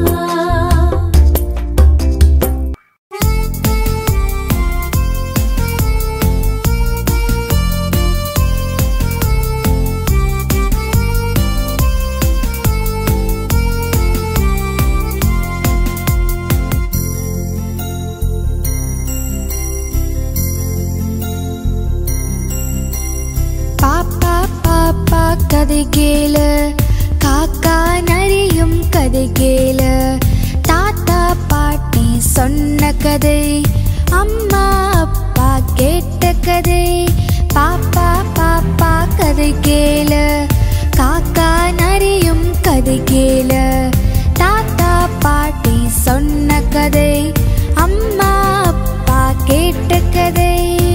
பாப்பா பாப்பா கதை கேளு காக்கா நரியும் கதை கேளு தாத்தா பாட்டி சொன்ன கதை அம்மா அப்பா கேட்ட கதை பாப்பா பாப்பா கதை கேளு காக்கா நரியும் கதை கேளு தாத்தா பாட்டி சொன்ன கதை அம்மா அப்பா கேட்ட கதை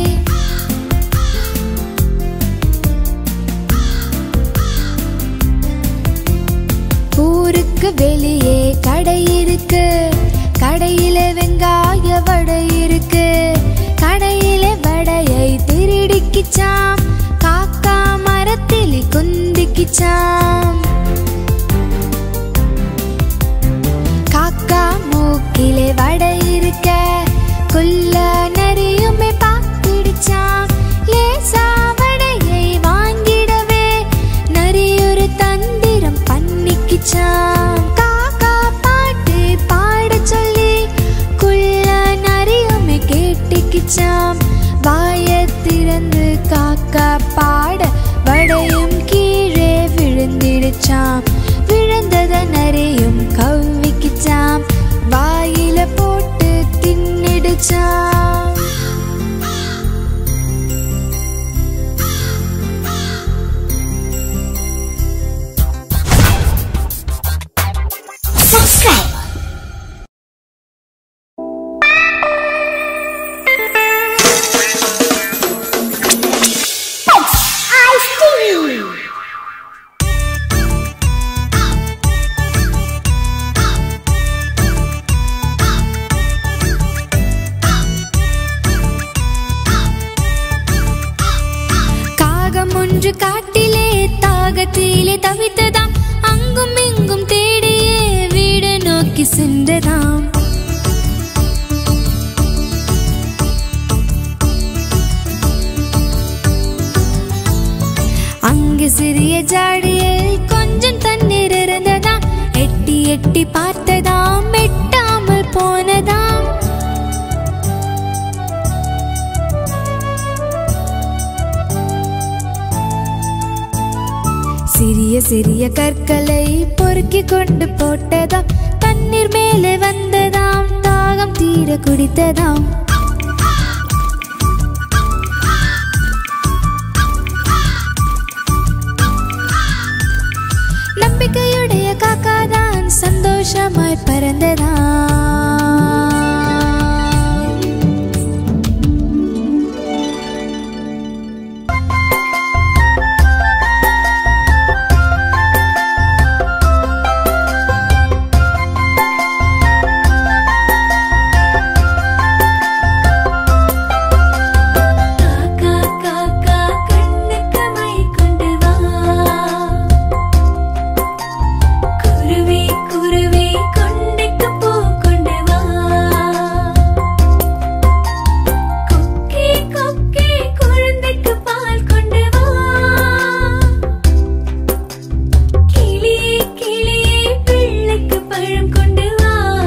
ஊருக்கு வெளியே கடை இருக்கு கடையில வெங்காய வடை இருக்கு கடையில வடையை திருடிக்கிச்சாம் காக்கா மரத்தில் குந்திக்கிச்சாம் காக்கா மூக்கிலே வடை இருக்க குள்ள நரியுமே பார்த்துடுச்சாம் லேசா வடையை வாங்கிடவே நரியொரு தந்திரம் பண்ணிக்கிச்சாம் காக்கா பாட்டு பாட சொல்லி குள்ள நரியுமே கேட்டுக்கிச்சாம் வாய திறந்து காக்கா பாட வடையும் கீழே விழுந்திடுச்சாம் விழுந்தத நரையும் கவ்விக்கிச்சாம் வாயில போட்டு தின்னிடுச்சாம் ஒன்று காட்டிலே தாகத்திலே தவித்ததாம் அங்கும் இங்கும் தேடியே வீடு நோக்கி சென்றதாம் அங்கு சிறிய ஜாடியில் கொஞ்சம் தண்ணீர் இருந்ததாம் எட்டி எட்டி பார்த்ததாம் எட்டாமல் போனதாம் சிறிய சிறிய கற்களை பொறுக்கி கொண்டு போட்டதாம் தண்ணீர் மேலே வந்ததாம் தாகம் தீர குடித்ததாம் நம்பிக்கையுடைய காக்காதான் சந்தோஷமாய் பறந்ததாம் காக்கா காக்கா கண்ணுக்கு மை கொண்டு வா குருவி குருவி கொண்டைக்கு பூ கொண்டு வா கொக்கே கொக்கே குழந்தைக்கு பால் கொண்டு வா கிளியே கிளியே பிள்ளைக்கு பழம் கொண்டு வா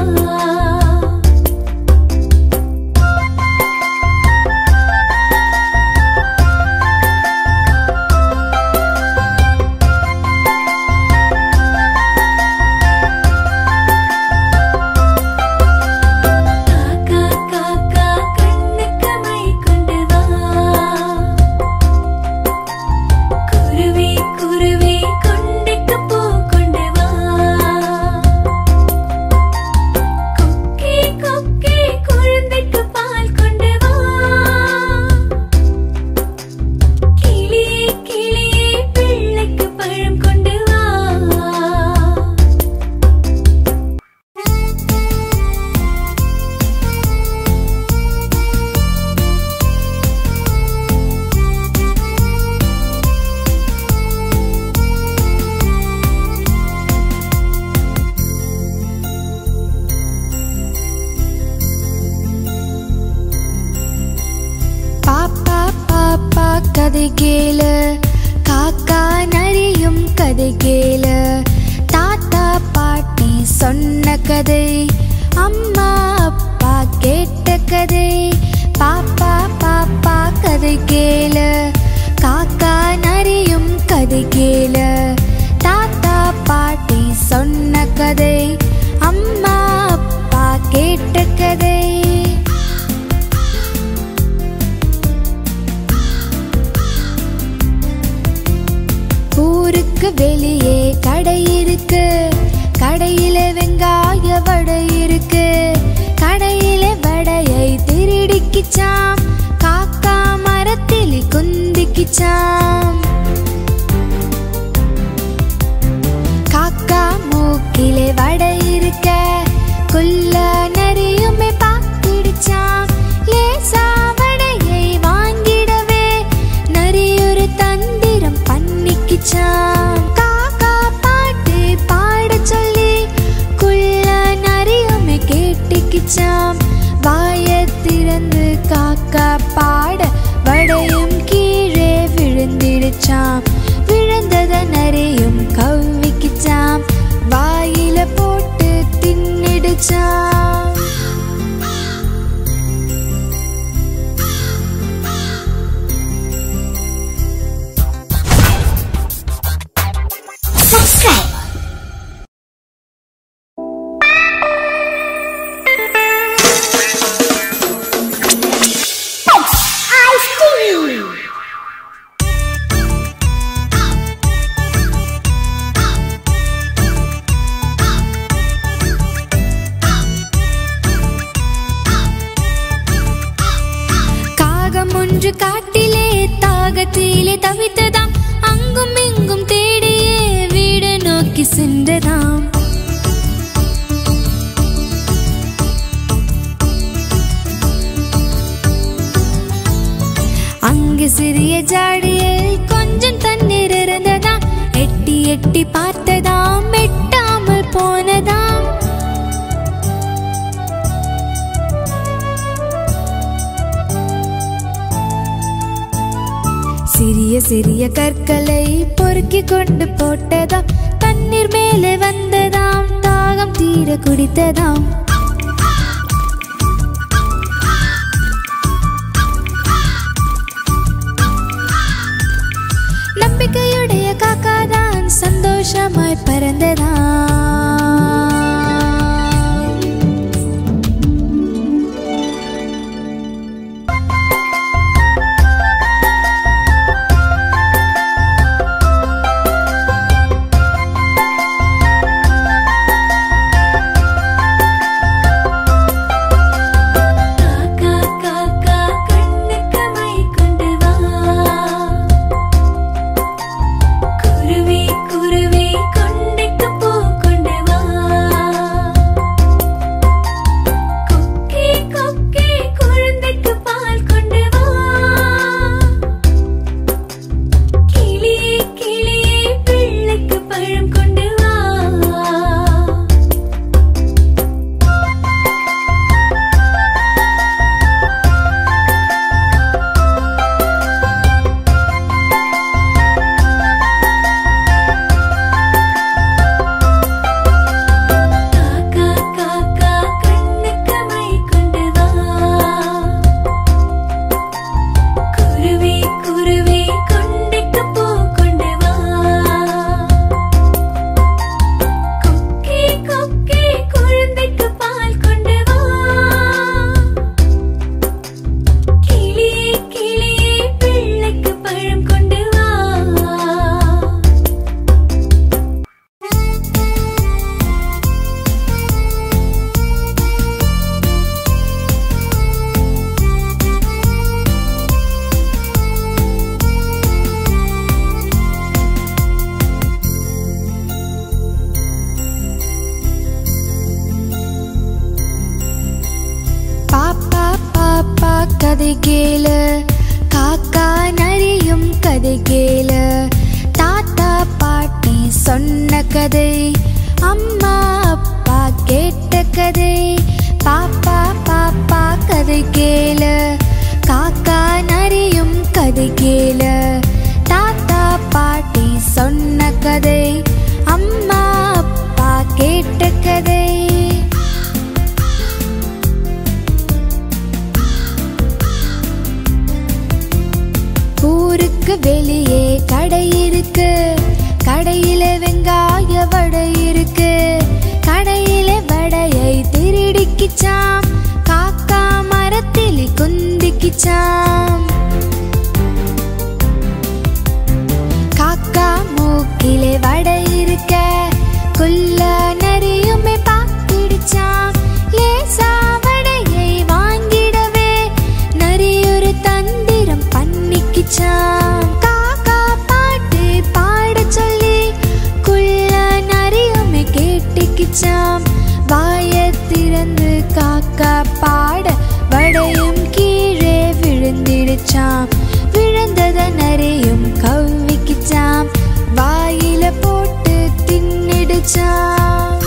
காக்கா காக்கா கண்ணுக்கு மை கொண்டு வா குருவி குருவி கொண்டைக்கு பூ கொண்டு வா கொக்கே கொக்கே குழந்தைக்கு பால் கொண்டு வா கிளியே கிளியே பிள்ளைக்கு பழம் கொண்டு வா பாப்பா பாப்பா கதை கேளு காக்கா நரியும் கதை கேளு தாத்தா பாட்டி சொன்ன கதை அம்மா அப்பா கேட்ட கதை பாப்பா பாப்பா கதை கேளு காக்கா நரியும் கதை கேளு தாத்தா பாட்டி சொன்ன கதை அம்மா அப்பா கேட்ட கதை ஊருக்கு வெளியே கடை இருக்கு கடையில வெங்காய வடை இருக்கு கடையில வடையை திருடிக்கிச்சாம் காக்கா மரத்தில் குந்திக்கிச்சாம் காக்கா மூக்கிலே வடை இருக்க குள்ள நரியுமே பார்த்திடுச்சாம் லேசா வடையை வாங்கிடவே நரி ஒரு தந்திரம் பண்ணிக்கிச்சாம் காக்கா பாட்டு பாடச் சொல்லி குள்ள நரியுமே கேட்டுக்கிச்சாம் வாயத் திறந்து காக்கா பாட வடையும் கீழே விழுந்திடுச்சாம் விழுந்தத நரியும் கவ்விக்கிச்சாம் வாயில போட்டு தின்னிடுச்சாம் காகம் ஒன்று காட்டிலே தாகத்திலே தவித்ததாம் அங்கும் இங்கும் தேடியே வீடு நோக்கி சென்றதாம் அங்கு சிறிய ஜாடியில் கொஞ்சம் கொஞ்சம் தண்ணீர் இருந்ததாம் எட்டி எட்டி பார்த்ததாம் எட்டாமல் போனதாம் சிறிய சிறிய கற்களை பொறுக்கி கொண்டு போட்டதாம் தண்ணீர் மேலே வந்ததாம் தாகம் தீர குடித்ததாம் நம்பிக்கையுடைய காக்காதான் சந்தோஷமாய் பறந்ததாம் காக்கா காக்கா கண்ணுக்கு மை கொண்டு வா குருவி குருவி கொண்டைக்கு பூ கொண்டு வா கொக்கே கொக்கே குழந்தைக்கு பால் கொண்டு வா கிளியே கிளியே பிள்ளைக்கு பழம் கொண்டு வா காக்கா காக்கா கண்ணுக்கு மை கொண்டு வா குருவி குருவி கொண்டைக்கு பூ கொண்டு வா கொக்கே கொக்கே குழந்தைக்கு பால் கொண்டு வா கிளியே கிளியே பிள்ளைக்கு பழம் கொண்டு வா பாப்பா பாப்பா கதை கேளு காக்கா நரியும் கதை கேளு தாத்தா பாட்டி சொன்ன கதை அம்மா அப்பா கேட்ட கதை பாப்பா பாப்பா கதை கேளு காக்கா நரியும் கதை கேளு தாத்தா பாட்டி சொன்ன கதை அம்மா அப்பா கேட்ட கதை ஊருக்கு வெளியே கடை இருக்கு கடையில வெங்காய வடை இருக்கு கடையில வடையை திருடிக்கிச்சாம் காக்கா மரத்தில் குந்திக்கிச்சாம் காக்கா மூக்கிலே வடை இருக்க குள்ள நரியுமே பாத்திடுச்சாம் லேசா வடையை வாங்கிடவே நரி ஒரு தந்திரம் பண்ணிக்கிச்சாம் காக்கா பாட்டு பாட சொல்லி குள்ள நரியுமே கேட்டுக்கிச்சாம் வாயை திறந்து காக்கா பாட வடையும் கீழே விழுந்திடுச்சாம் விழுந்தத நரியும் கவ்விக்கிச்சாம் வாயில போட்டு தின்னிடுச்சாம்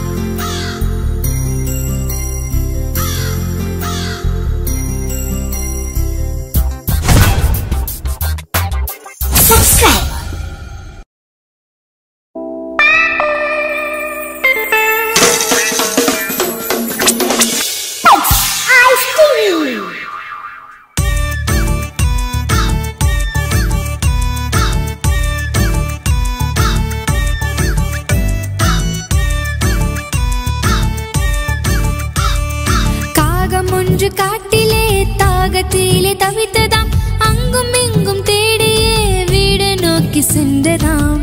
காகம் ஒன்று காட்டிலே தாகத்திலே தவித்ததாம் அங்கும் இங்கும் தேடியே வீடு நோக்கி சென்றதாம்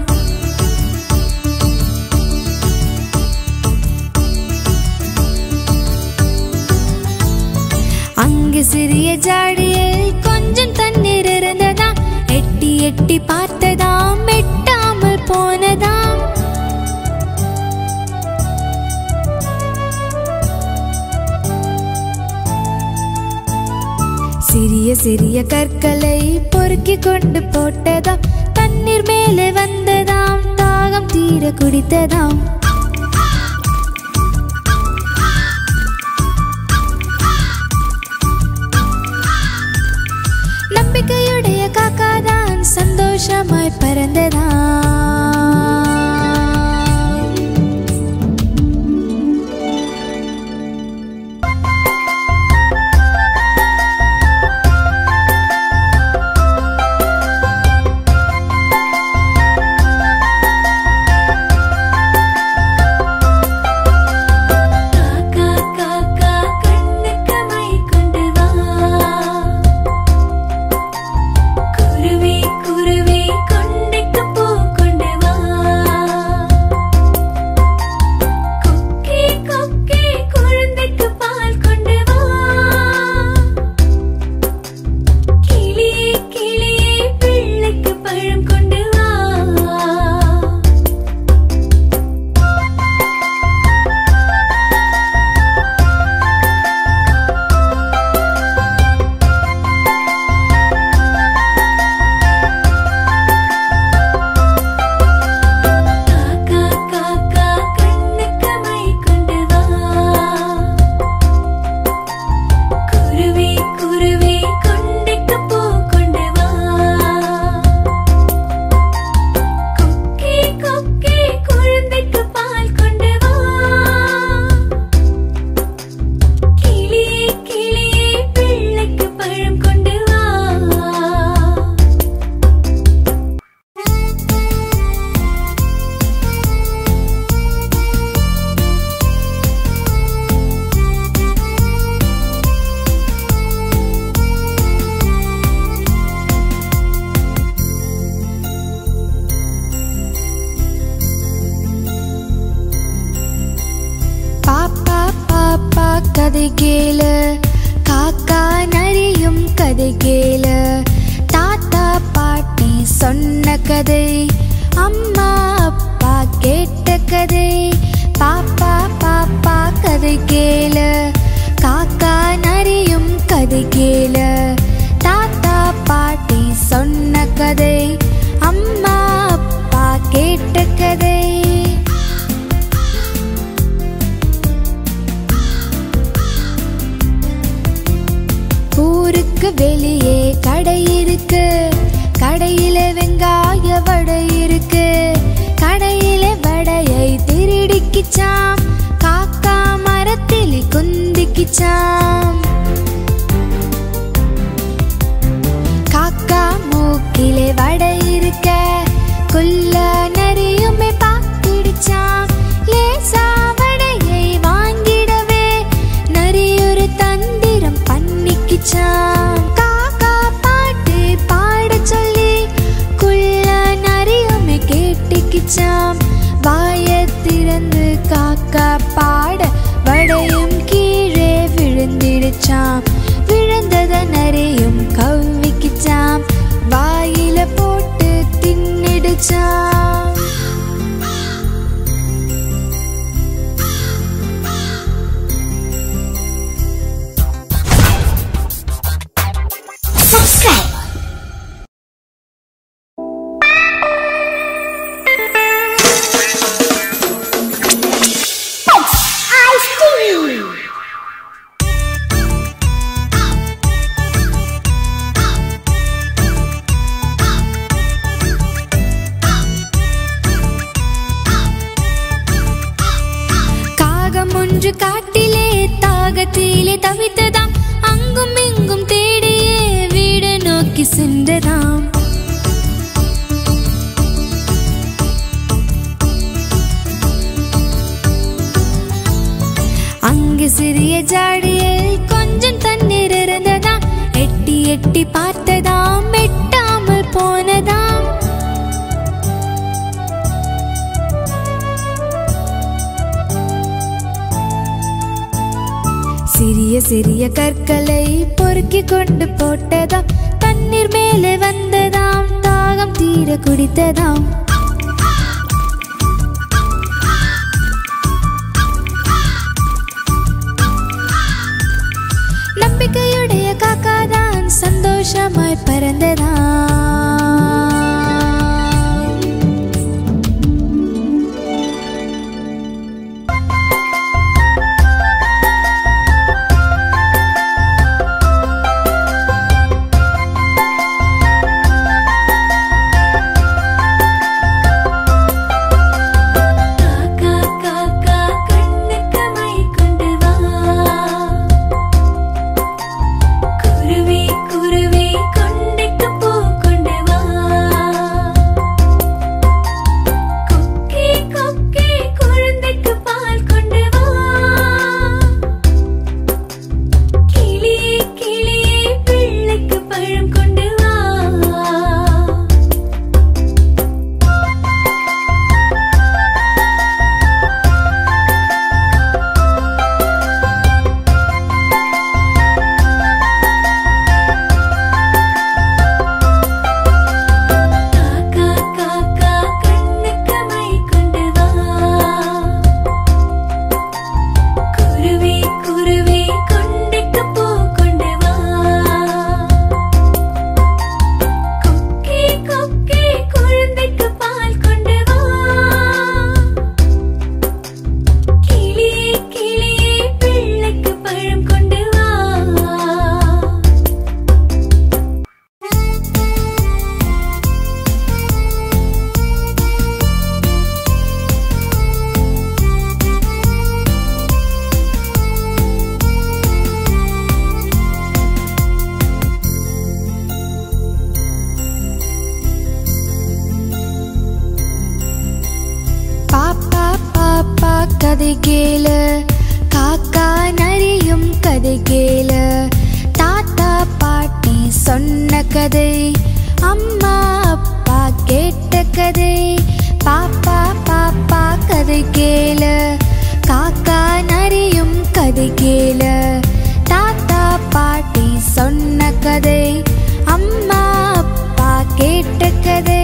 அங்கு சிறிய ஜாடியில் கொஞ்சம் தண்ணீர் இருந்ததாம் எட்டி எட்டி பார்த்ததாம் எட்டாமல் போனதாம் சிறிய சிறிய கற்களை பொறுக்கி கொண்டு போட்டதாம் குடித்ததாம் நம்பிக்கையுடைய காக்காதான் சந்தோஷமாய் பறந்ததா காக்கா காக்கா கண்ணுக்கு மை கொண்டு வா குருவி குருவி கொண்டைக்கு பூ கொண்டு வா கொக்கே கொக்கே குழந்தைக்கு பால் கொண்டு வா கிளியே கிளியே பிள்ளைக்கு பழம் கொண்டு வா காக்கா காக்கா கண்ணுக்கு மை கொண்டு வா குருவி குருவி கொண்டைக்கு பூ கொண்டு வா கொக்கே கொக்கே குழந்தைக்கு பால் கொண்டு வா கிளியே கிளியே பிள்ளைக்கு பழம் கொண்டு வா பாப்பா பாப்பா கதை கேளு காக்கா நரியும் கதை கேளு தாத்தா பாட்டி சொன்ன கதை அம்மா அப்பா கேட்ட கதை பாப்பா பாப்பா கதை கேளு காக்கா நரியும் கதை கேளு தாத்தா பாட்டி சொன்ன கதை அம்மா அப்பா கேட்ட கதை ஊருக்கு வெளியே கடை இருக்கு கடையில வெங்காய வடை இருக்கு கடையில வடையை திருடிக்கிச்சாம் காக்கா மரத்தில் குந்திக்கிச்சாம் காக்கா மூக்கிலே வடை இருக்க குள்ள நரியுமே பார்த்துடுச்சாம் லேசா வடையை வாங்கிடவே நரி ஒரு தந்திரம் பண்ணிக்கிச்சாம் காக்கா பாட்டு பாடச் சொல்லி குள்ள நரியுமே கேட்டுக்கிச்சாம் வாயை திறந்து காக்கா பாட வடையும் கீழே விழுந்திடுச்சாம் விழுந்தத நரியும் கவ்விக்கிச்சாம் வாயில போட்டு தின்னிடுச்சாம் காகம் ஒன்று காட்டிலே தாகத்திலே தவித்ததாம் அங்கும் இங்கும் தேடியே வீடு நோக்கி சென்றதாம் அங்கு சிறிய ஜாடியில் கொஞ்சம் தண்ணீர் இருந்ததாம் எட்டி எட்டி பார்த்ததாம் எட்டாமல் போனதாம் சிறிய சிறிய கற்களை பொறுக்கி கொண்டு போட்டதாம் தண்ணீர் மேலே வந்ததாம் தாகம் தீர குடித்ததாம் நம்பிக்கையுடைய காக்காதான் சந்தோஷமாய் பறந்ததாம் கதை கேளு காக்கா நரியும் கதை கேளு தாத்தா பாட்டி சொன்ன கதை அம்மா அப்பா கேட்ட கதை பாப்பா பாப்பா கதை கேளு காக்கா நரியும் கதை கேளு தாத்தா பாட்டி சொன்ன கதை அம்மா அப்பா கேட்ட கதை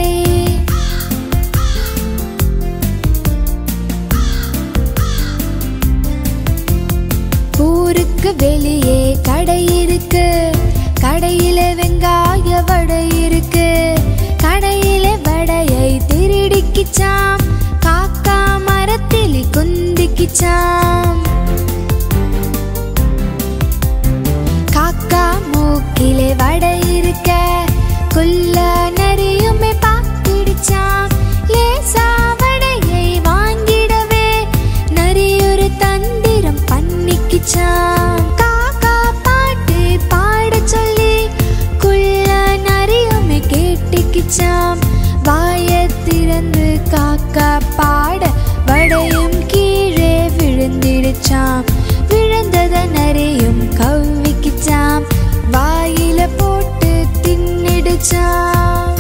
ஊருக்கு வெளியே கடை இருக்கு கடையில வெங்காய வடை இருக்கு கடையில வடையை திருடிக்கிச்சாம் காக்கா மரத்தில் குந்திக்கிச்சாம் காக்கா மூக்கிலே வடை இருக்க குள்ள நரியுமே பாத்திடுச்சாம் லேசா வடையை வாங்கிடவே நரி ஒரு தந்திரம் பண்ணிக்கிச்சாம் காக்கா பாட்டு பாட சொல்லி குள்ள நரியுமே கேட்டுக்கிச்சாம் வாயை திறந்து காக்கா பாட வடையும் கீழே விழுந்திடுச்சாம் விழுந்தத நரியும் கவ்விக்கிச்சாம் வாயில போட்டு தின்னிடுச்சாம்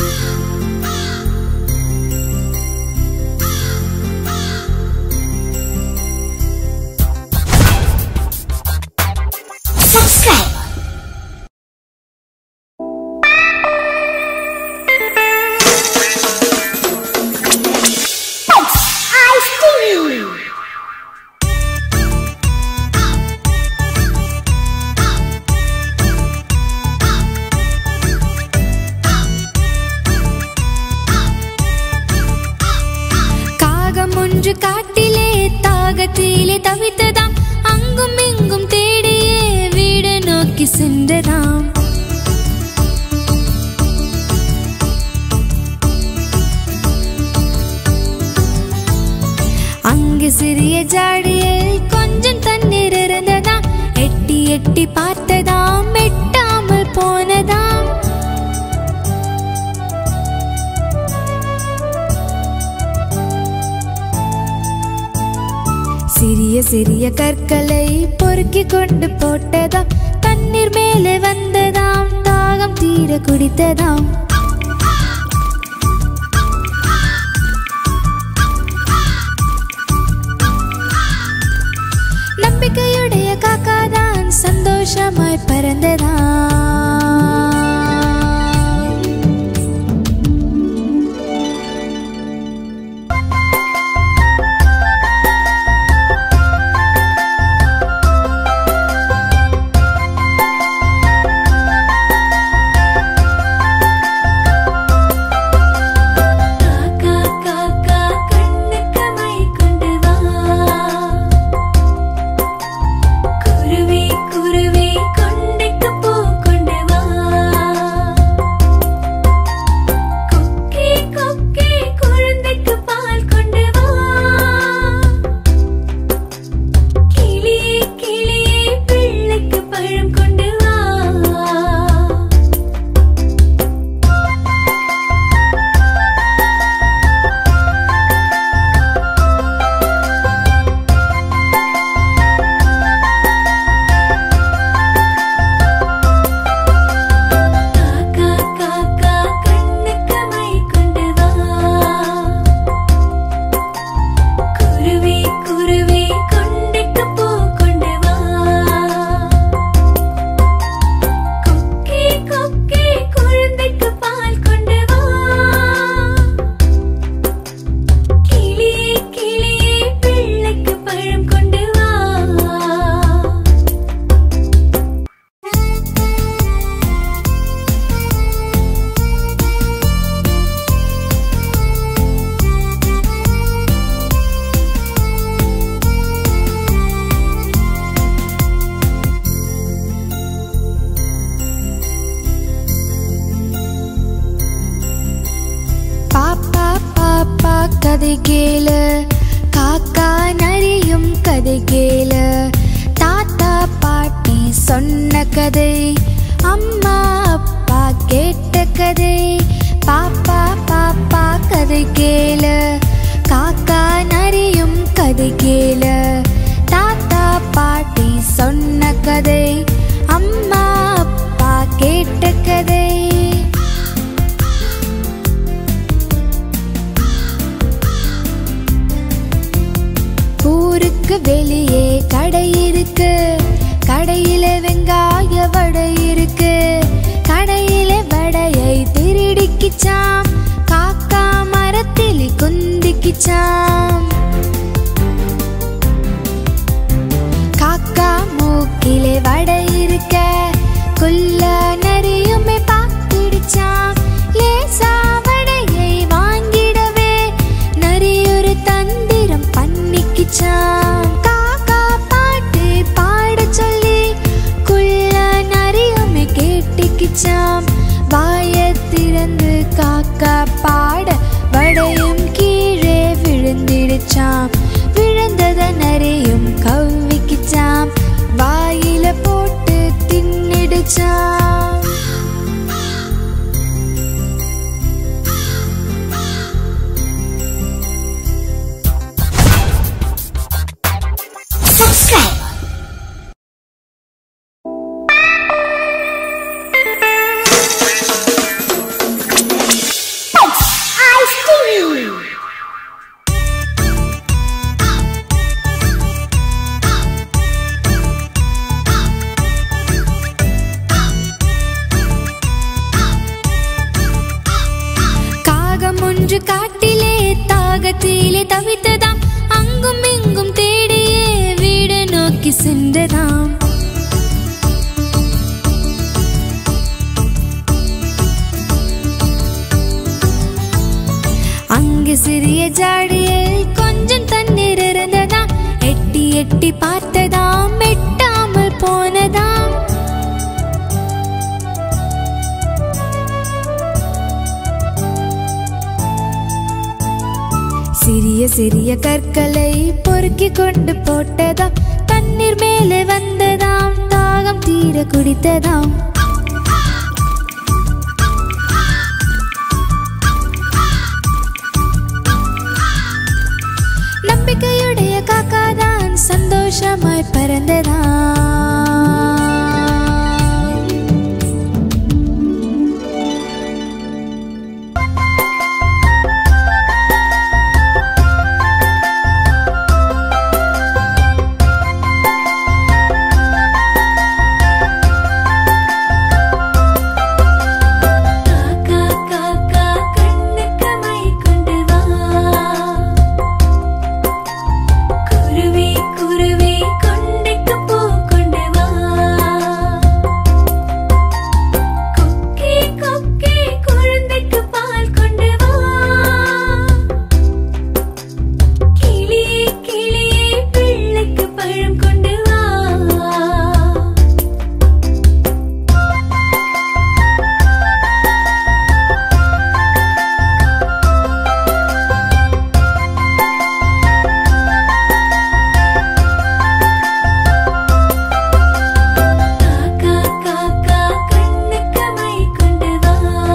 காகம் ஒன்று காட்டிலே தாகத்திலே தவித்ததாம் அங்கும் இங்கும் தேடியே வீடு நோக்கி சென்றதாம் அங்கு சிறிய ஜாடியில் கொஞ்சம் தண்ணீர் இருந்ததாம் எட்டி எட்டி பார்த்ததாம் எட்டாமல் போனதாம் சிறிய சிறிய கற்களை பொறுக்கி கொண்டு போட்டதாம் தண்ணீர் மேலே வந்ததாம் தாகம் தீர குடித்ததாம் நம்பிக்கையுடைய காக்காதான் சந்தோஷமாய் பறந்ததாம் காக்கா காக்கா கண்ணுக்கு மை கொண்டு வா குருவி குருவி கொண்டைக்கு பூ கொண்டு வா கொக்கே கொக்கே குழந்தைக்கு பால் கொண்டு வா கிளியே கிளியே பிள்ளைக்கு பழம் கொண்டு வா காக்கா காக்கா கண்ணுக்கு மை கொண்டு வா குருவி குருவி கொண்டைக்கு பூ கொண்டு வா கொக்கே கொக்கே குழந்தைக்கு பால் கொண்டு வா கிளியே கிளியே பிள்ளைக்கு பழம் கொண்டு வா பாப்பா பாப்பா கதை கேளு காக்கா நரியும் கதை கேளு தாத்தா பாட்டி சொன்ன கதை அம்மா அப்பா கேட்ட கதை பாப்பா பாப்பா கதை கேளு காக்கா நரியும் கதை கதை கேள தாத்தா பாட்டி சொன்ன கதை அம்மா அப்பா கேட்ட கதை ஊருக்கு வெளியே கடை இருக்கு கடையில வெங்காய வடை இருக்கு கடையில வடையை திருடிக்கிச்சாம் காக்கா மரத்தில் குந்திக்கிச்சாம் காக்கா மூக்கிலே வடை இருக்க குள்ள நரியுமே பார்த்துடுச்சாம் லேசா வடையை வாங்கிடவே நரி ஒரு தந்திரம் பண்ணிக்கிச்சாம் காக்கா பாட்டு பாட சொல்லி குள்ள நரியுமே கேட்டுக்கிச்சாம் வாய திறந்து காக்கா பாட வடையும் கீழே விழுந்திடுச்சாம் விழுந்தத நரியும் கவ்விக்கிச்சாம் வாயில போட்டு தின்னிடுச்சாம் காகம் ஒன்று காட்டிலே தாகத்திலே தவித்ததாம் அங்கும் இங்கும் தேடியே வீடு நோக்கி சென்றதாம் அங்கு சிறிய ஜாடியில் கொஞ்சம் தண்ணீர் இருந்ததாம் எட்டி எட்டி பார்த்ததாம் எட்டாமல் போனதாம் சிறிய சிறிய கற்களை பொறுக்கி கொண்டு போட்டதாம் தண்ணீர் மேலே வந்ததாம் தாகம் தீர குடித்ததாம் நம்பிக்கையுடைய காக்காதான் சந்தோஷமாய் பறந்ததாம் காக்கா காக்கா கண்ணுக்கு மை கொண்டு வா குருவி குருவி கொண்டைக்கு பூ கொண்டு வா கொக்கே கொக்கே குழந்தைக்கு பால் கொண்டு வா கிளியே கிளியே பிள்ளைக்கு பழம் கொண்டு வா காக்கா காக்கா கண்ணுக்கு மை கொண்டு வா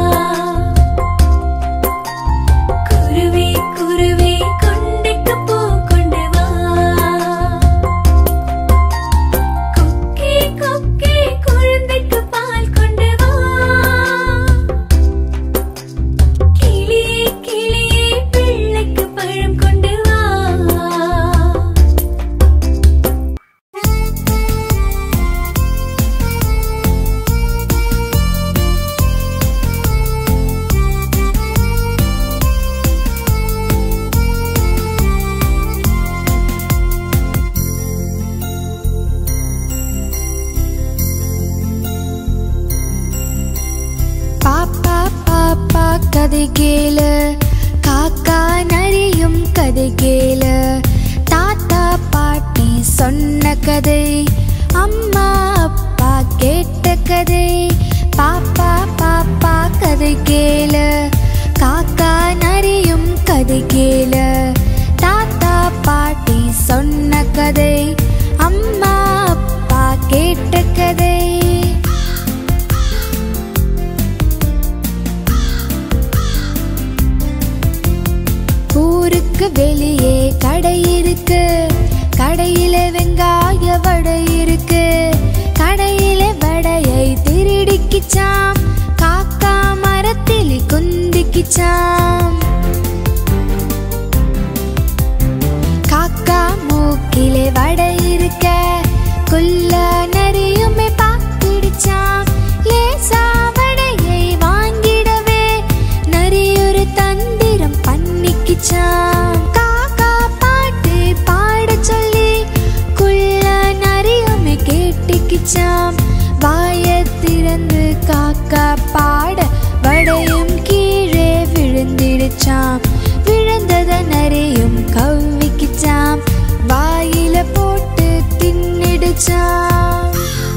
குருவி குருவி கொண்டைக்கு பூ கொண்டு வா கொக்கே கொக்கே குழந்தைக்கு பால் கொண்டு வா கிளியே கிளியே பிள்ளைக்கு பழம் கொண்டு வா பாப்பா பாப்பா கதை கேளு காக்கா நரியும் கதை கேளு தாத்தா பாட்டி சொன்ன கதை அம்மா அப்பா கேட்ட கதை பாப்பா பாப்பா கதை கேளு காக்கா நரியும் கதை கேளு தாத்தா பாட்டி சொன்ன கதை அம்மா அப்பா கேட்ட கதை ஊருக்கு ஊருக்கு வெளியே கடை இருக்கு கடையில வெங்காய வடை இருக்கு கடையில வடையை திருடிக்கிச்சாம் காக்கா மரத்தில் குந்திக்கிச்சாம் காக்கா மூக்கிலே வடை இருக்க குள்ள நரியுமே பார்த்துடுச்சாம் லேசா வடையை வாங்கிடவே நரி ஒரு தந்திரம் பண்ணிக்கிச்சாம் காக்கா பாட்டு பாட சொல்லி குள்ள நரியுமே கேட்டுக்கிச்சாம் வாயை திறந்து காக்கா பாட வடையும் கீழே விழுந்திடுச்சாம் விழுந்தத நரியும் கவ்விக்கிச்சாம் வாயில போட்டு தின்னிடுச்சாம்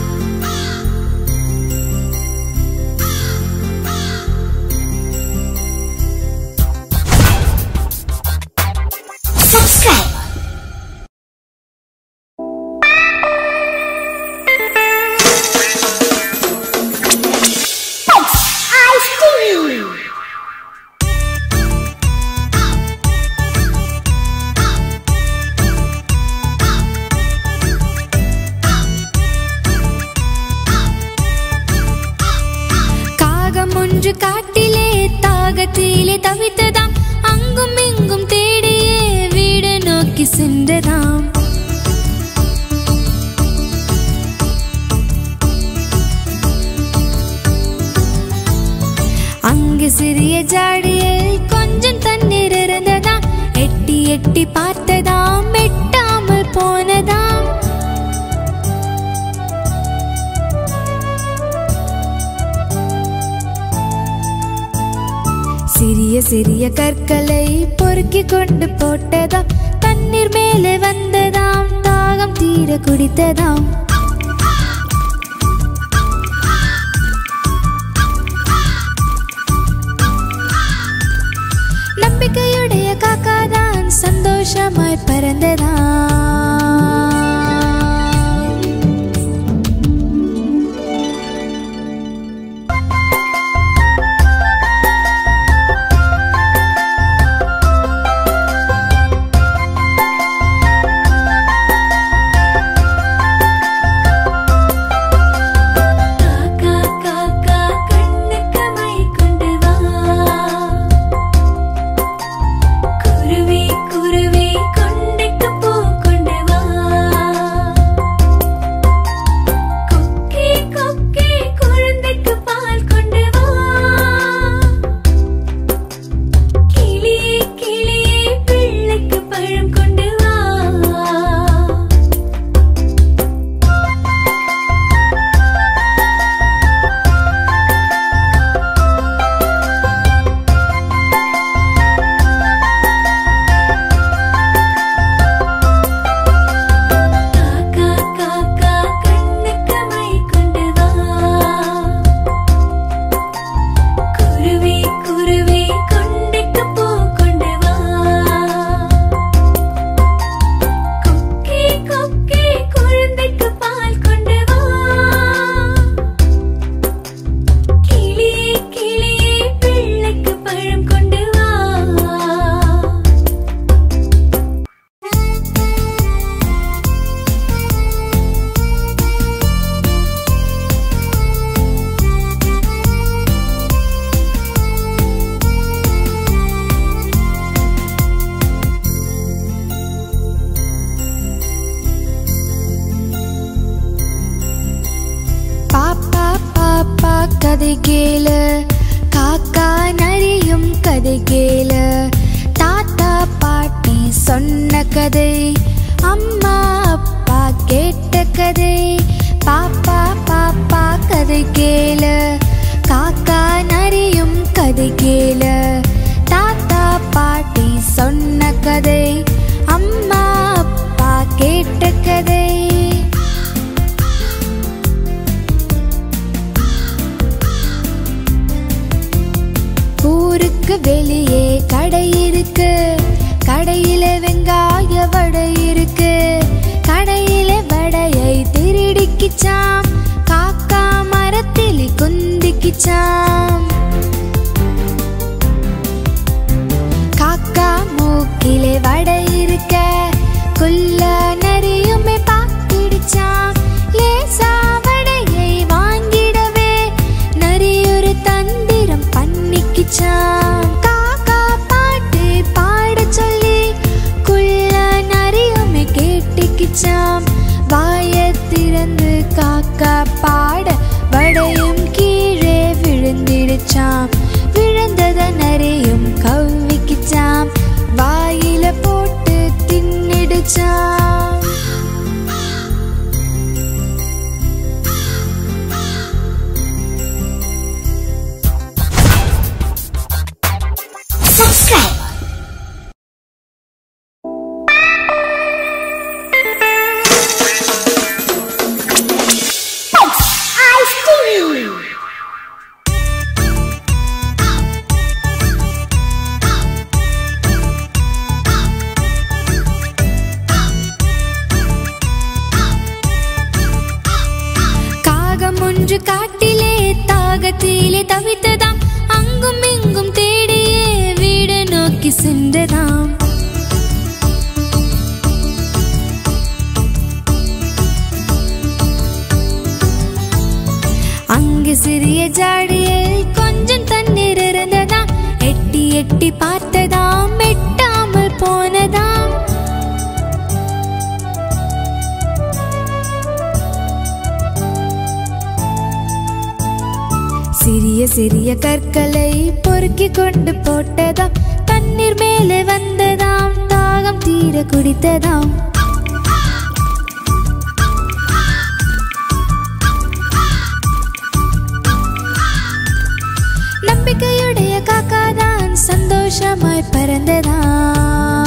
காகம் ஒன்று காட்டிலே தாகத்திலே தவித்ததாம் அங்கும் இங்கும் தேடியே வீடு நோக்கி சென்றதாம் அங்கு சிறிய ஜாடியில் கொஞ்சம் தண்ணீர் இருந்ததாம் எட்டி எட்டி பார்த்ததாம் எட்டாமல் போனதாம் சிறிய சிறிய கற்களை பொறுக்கி கொண்டு போட்டதாம் தண்ணீர் மேலே வந்ததாம் தாகம் தீர குடித்ததாம் நம்பிக்கையுடைய காக்காதான் சந்தோஷமாய் பறந்ததாம் காக்கா காக்கா கண்ணுக்கு மை கொண்டு வா குருவி குருவி கொண்டைக்கு பூ கொண்டு வா கொக்கே கொக்கே குழந்தைக்கு பால் கொண்டு வா கிளியே கிளியே பிள்ளைக்கு பழம் கொண்டு வா காக்கா காக்கா கண்ணுக்கு மை கொண்டு வா குருவி குருவி கொண்டைக்கு பூ கொண்டு வா கொக்கே கொக்கே குழந்தைக்கு பால் கொண்டு வா கிளியே கிளியே பிள்ளைக்கு பழம் கொண்டு வா பாப்பா பாப்பா கதை கேளு காக்கா நரியும் கதை கேளு தாத்தா பாட்டி சொன்ன கதை அம்மா அப்பா கேட்ட கதை பாப்பா பாப்பா கதை கேளு காக்கா நரியும் கதை கேளு தாத்தா பாட்டி சொன்ன கதை அம்மா அப்பா கேட்ட கதை ஊருக்கு வெளியே கடை இருக்கு கடையில வெங்காய வடை இருக்கு கடையில வடையை திருடிக்கிச்சாம் காக்கா மரத்தில் குந்திக்கிச்சாம் காக்கா மூக்கிலே குள்ள நரியுமே பாக்கிடிச்சாம் லேசா வடையை வாங்கிடவே நரியொரு தந்திரம் பண்ணிக்கிச்சாம் காக்கா பாட்டு பாடச் சொல்லி குள்ள நரியுமே கேட்டுக்கிச்சாம் வாயத் திறந்து காக்கா பாட வடையும் கீழே விழுந்திடுச்சாம் விழுந்தத நரியும் கவ்விக்கிச்சாம் வாயில போட்டு தின்னிடுச்சாம் காகம் ஒன்று காட்டிலே தாகத்திலே தவித்ததாம் அங்கும் இங்கும் தேடியே வீடு நோக்கி சென்றதாம் அங்கு சிறிய ஜாடியில் கொஞ்சம் தண்ணீர் இருந்ததாம் எட்டி எட்டி பார்த்ததாம் எட்டாமல் போனதாம் சிறிய சிறிய கற்களை பொறுக்கி கொண்டு போட்டதாம் தண்ணீர் மேலே வந்ததாம் தாகம் தீர குடித்ததாம் நம்பிக்கையுடைய காக்காதான் சந்தோஷமாய் பறந்ததாம்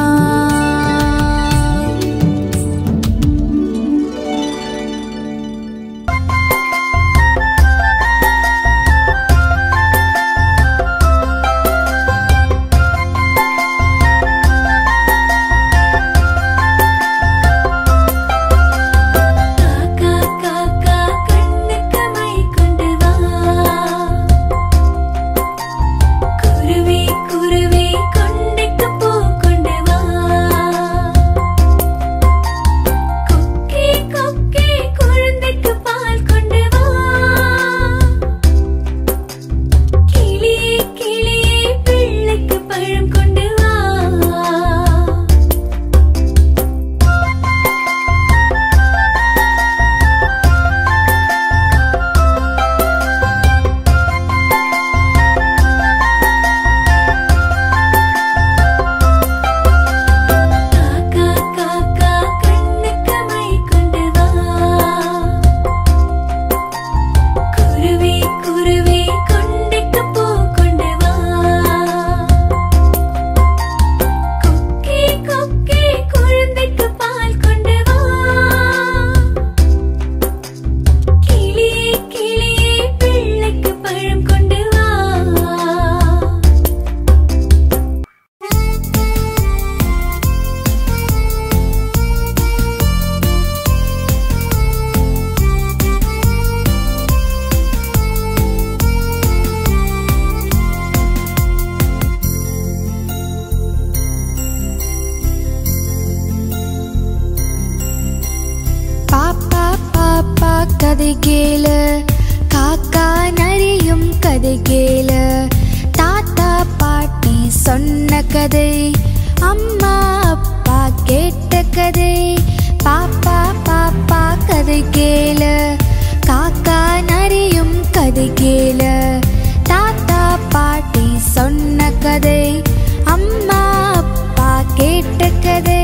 காக்கா காக்கா கண்ணுக்கு மை கொண்டு வா குருவி குருவி கொண்டைக்கு பூ கொண்டு வா கொக்கே கொக்கே குழந்தைக்கு பால் கொண்டு வா கிளியே கிளியே பிள்ளைக்கு பழம் கொண்டு வா காக்கா காக்கா கண்ணுக்கு மை கொண்டு வா குருவி குருவி கொண்டைக்கு பூ கொண்டு வா கொக்கே கொக்கே குழந்தைக்கு பால் கொண்டு வா கிளியே கிளியே பிள்ளைக்கு பழம் கொண்டு வா பாப்பா பாப்பா கதை கேளு காக்கா நரியும் கதை கேளு தாத்தா பாட்டி சொன்ன கதை அம்மா அப்பா கேட்ட கதை பாப்பா பாப்பா கதை கேளு காக்கா நரியும் கதை கேளு தாத்தா பாட்டி சொன்ன கதை அம்மா அப்பா கேட்ட கதை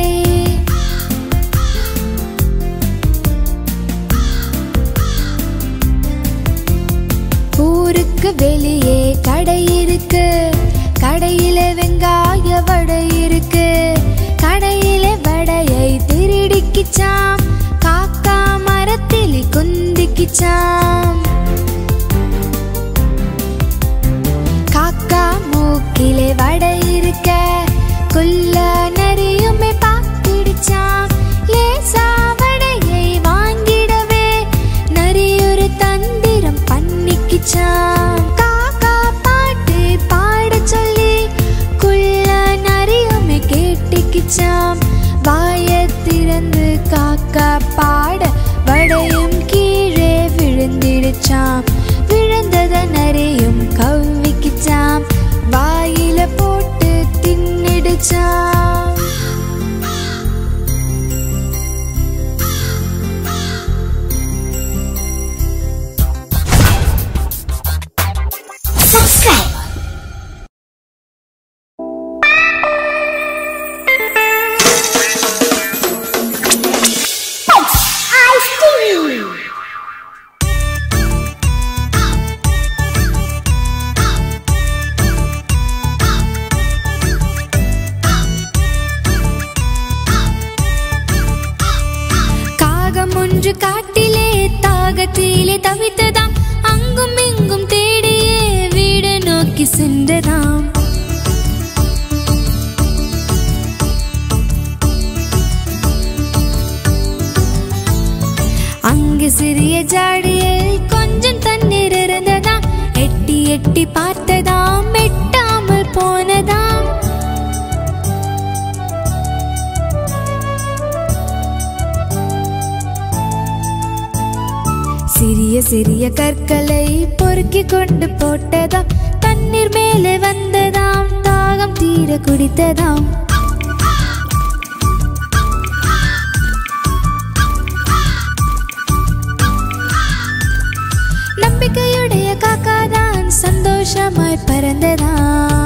ஊருக்கு வெளியே கடை இருக்கு கடையில வெங்காய வடை இருக்கு கடையில வடையை திருடிக்கிச்சாம் காக்கா மரத்தில் குந்திக்கிச்சாம் காக்கா மூக்கிலே வடை இருக்க குள்ள நரியுமே பாத்திடுச்சாம் லேசா வடையை வாங்கிடவே நரியொரு தந்திரம் பண்ணிக்கிச்சாம் காக்கா பாட்டு பாடச் சொல்லி குள்ள நரியுமே கேட்டுக்கிச்சாம் வாயத் திற தின்னிடுச்சாம் விழுந்தத நரையும் கவ்விக்கிச்சாம் வாயில போட்டு தின்னிடுச்சாம் காகம் ஒன்று காட்டிலே தாகத்திலே தவித்ததாம் அங்கும் இங்கும் தேடியே வீடு நோக்கி சென்றதாம் அங்கு சிறிய ஜாடியில் கொஞ்சம் தண்ணீர் இருந்ததாம் எட்டி எட்டி பார்த்ததாம் எட்டாமல் போனதாம் சிறிய சிறிய கற்களை பொறுக்கி கொண்டு போட்டதாம் தண்ணீர் மேலே வந்ததாம் தாகம் தீர குடித்ததாம் நம்பிக்கையுடைய காக்காதான் சந்தோஷமாய் பறந்ததாம்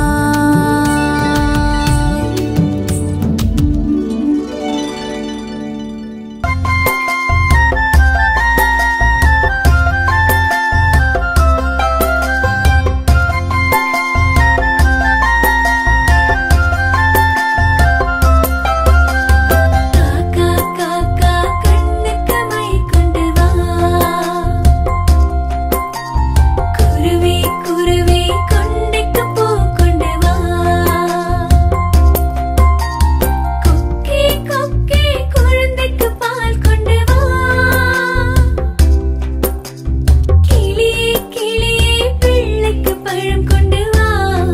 காக்கா காக்கா கண்ணுக்கு மை கொண்டு வா குருவி குருவி கொண்டைக்கு பூ கொண்டு வா கொக்கே கொக்கே குழந்தைக்கு பால் கொண்டு வா கிளியே கிளியே பிள்ளைக்கு பழம் கொண்டு வா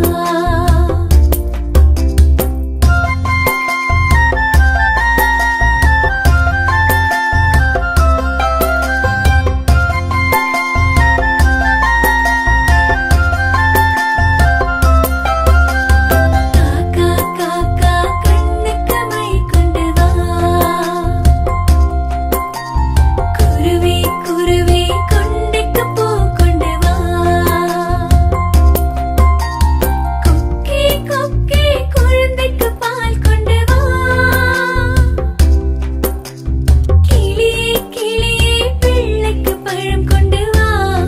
காக்கா காக்கா கண்ணுக்கு மை கொண்டு வா குருவி குருவி கொண்டைக்கு பூ கொண்டு வா கொக்கே கொக்கே குழந்தைக்கு பால் கொண்டு வா கிளியே கிளியே பிள்ளைக்கு பழம் கொண்டு வா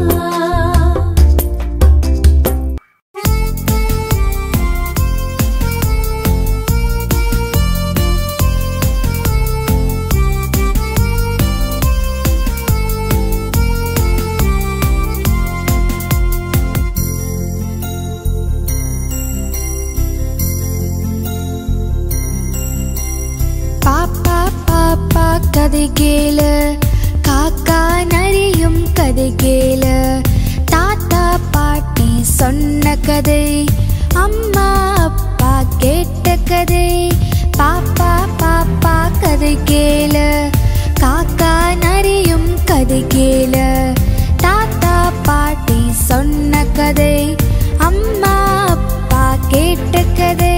பாப்பா பாப்பா கதை கேளு காக்கா நரியும் கதை கேளு தாத்தா பாட்டி சொன்ன கதை அம்மா அப்பா கேட்ட கதை பாப்பா பாப்பா கதை கேளு காக்கா நரியும் கதை கேளு தாத்தா பாட்டி சொன்ன கதை அம்மா அப்பா கேட்ட கதை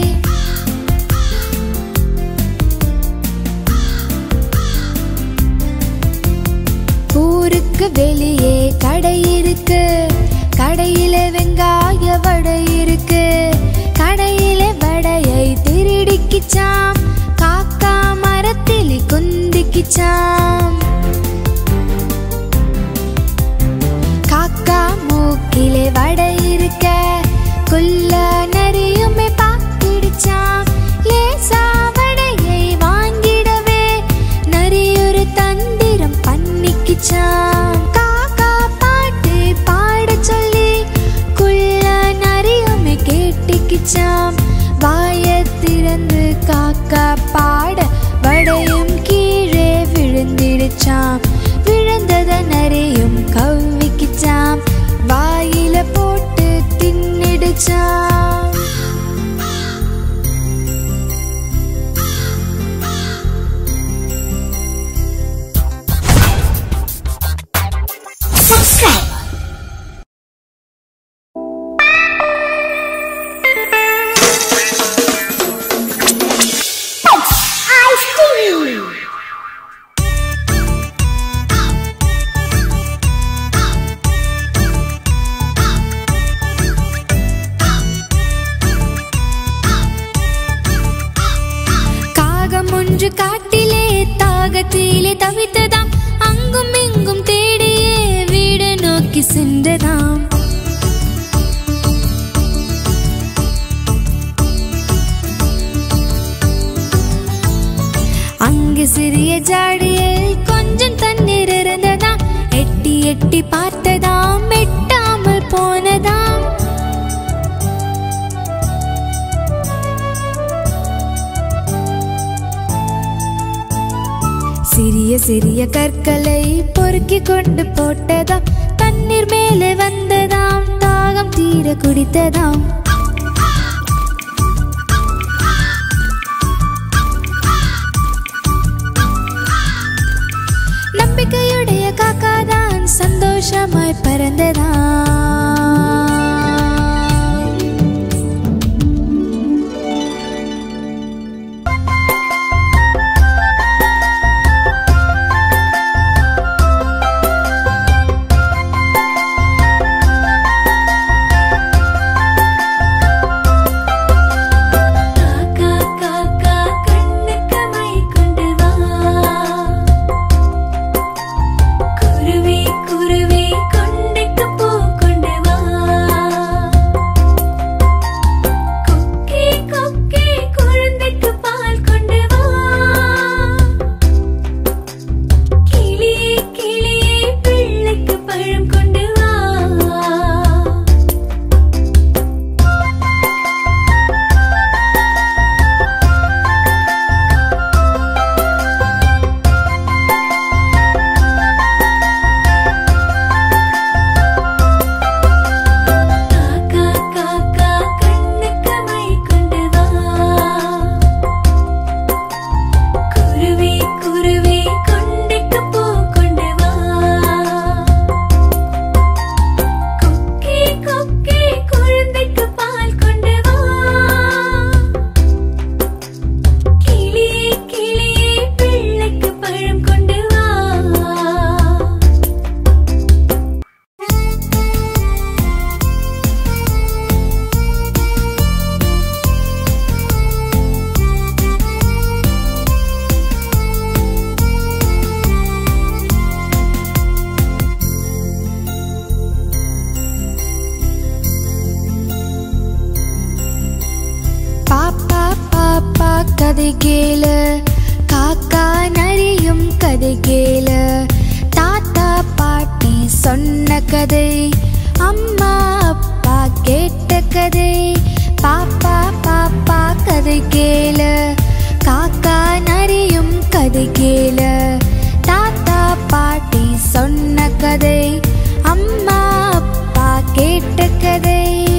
ஊருக்கு வெளியே கடை இருக்கு கடையில வெங்காய வடை இருக்கு கடையில வடையை திருடிக்கிச்சாம் காக்கா மரத்தில் குந்திக்கிச்சாம் காக்கா மூக்கிலே வடை இருக்க குள்ள நரியுமே பாக்கிடுச்சாம் லேசா வடையை வாங்கிடவே நரியொரு தந்திரம் பண்ணிக்கிச்சாம் காக்கா பாட்டு பாட சொல்லி குள்ள நரியுமே கேட்டுக்கிச்சாம் வாயத் திறந்து காக்கா பாட வடையும் கீழே விழுந்திடுச்சாம் விழுந்தத நரையும் கவ்விக்கிச்சாம் வாயில போட்டு தின்னிடுச்சாம் subscribe தாகத்திலே தவித்ததாம் அங்கும் இங்கும் தேடியே வீடு நோக்கி சென்றதாம் அங்கு சிறிய ஜாடியில் கொஞ்சம் தண்ணீர் இருந்ததாம் எட்டி எட்டி பார்த்ததாம் எட்டாமல் போனதாம் சிறிய சிறிய கற்களை பொறுக்கி கொண்டு போட்டதாம் தண்ணீர் மேலே வந்ததாம் தாகம் தீர குடித்ததாம் நம்பிக்கையுடைய காக்காதான் சந்தோஷமாய் பறந்ததாம் காக்கா காக்கா கண்ணுக்கு மை கொண்டு வா குருவி குருவி கொண்டைக்கு பூ கொண்டு வா கொக்கே கொக்கே குழந்தைக்கு பால் கொண்டு வா கிளியே கிளியே பிள்ளைக்கு பழம் கொண்டு வா காக்கா காக்கா கண்ணுக்கு மை கொண்டு வா குருவி குருவி கொண்டைக்கு பூ கொண்டு வா கொக்கே கொக்கே குழந்தைக்கு பால் கொண்டு வா கிளியே கிளியே பிள்ளைக்கு பழம் கொண்டு வா பாப்பா பாப்பா கதை கேளு காக்கா நரியும் கதை கேளு தாத்தா பாட்டி சொன்ன கதை அம்மா அப்பா கேட்ட கதை பாப்பா பாப்பா கதை கேளு காக்கா நரியும் கதை கேளு தாத்தா பாட்டி சொன்ன கதை அம்மா அப்பா கேட்ட கதை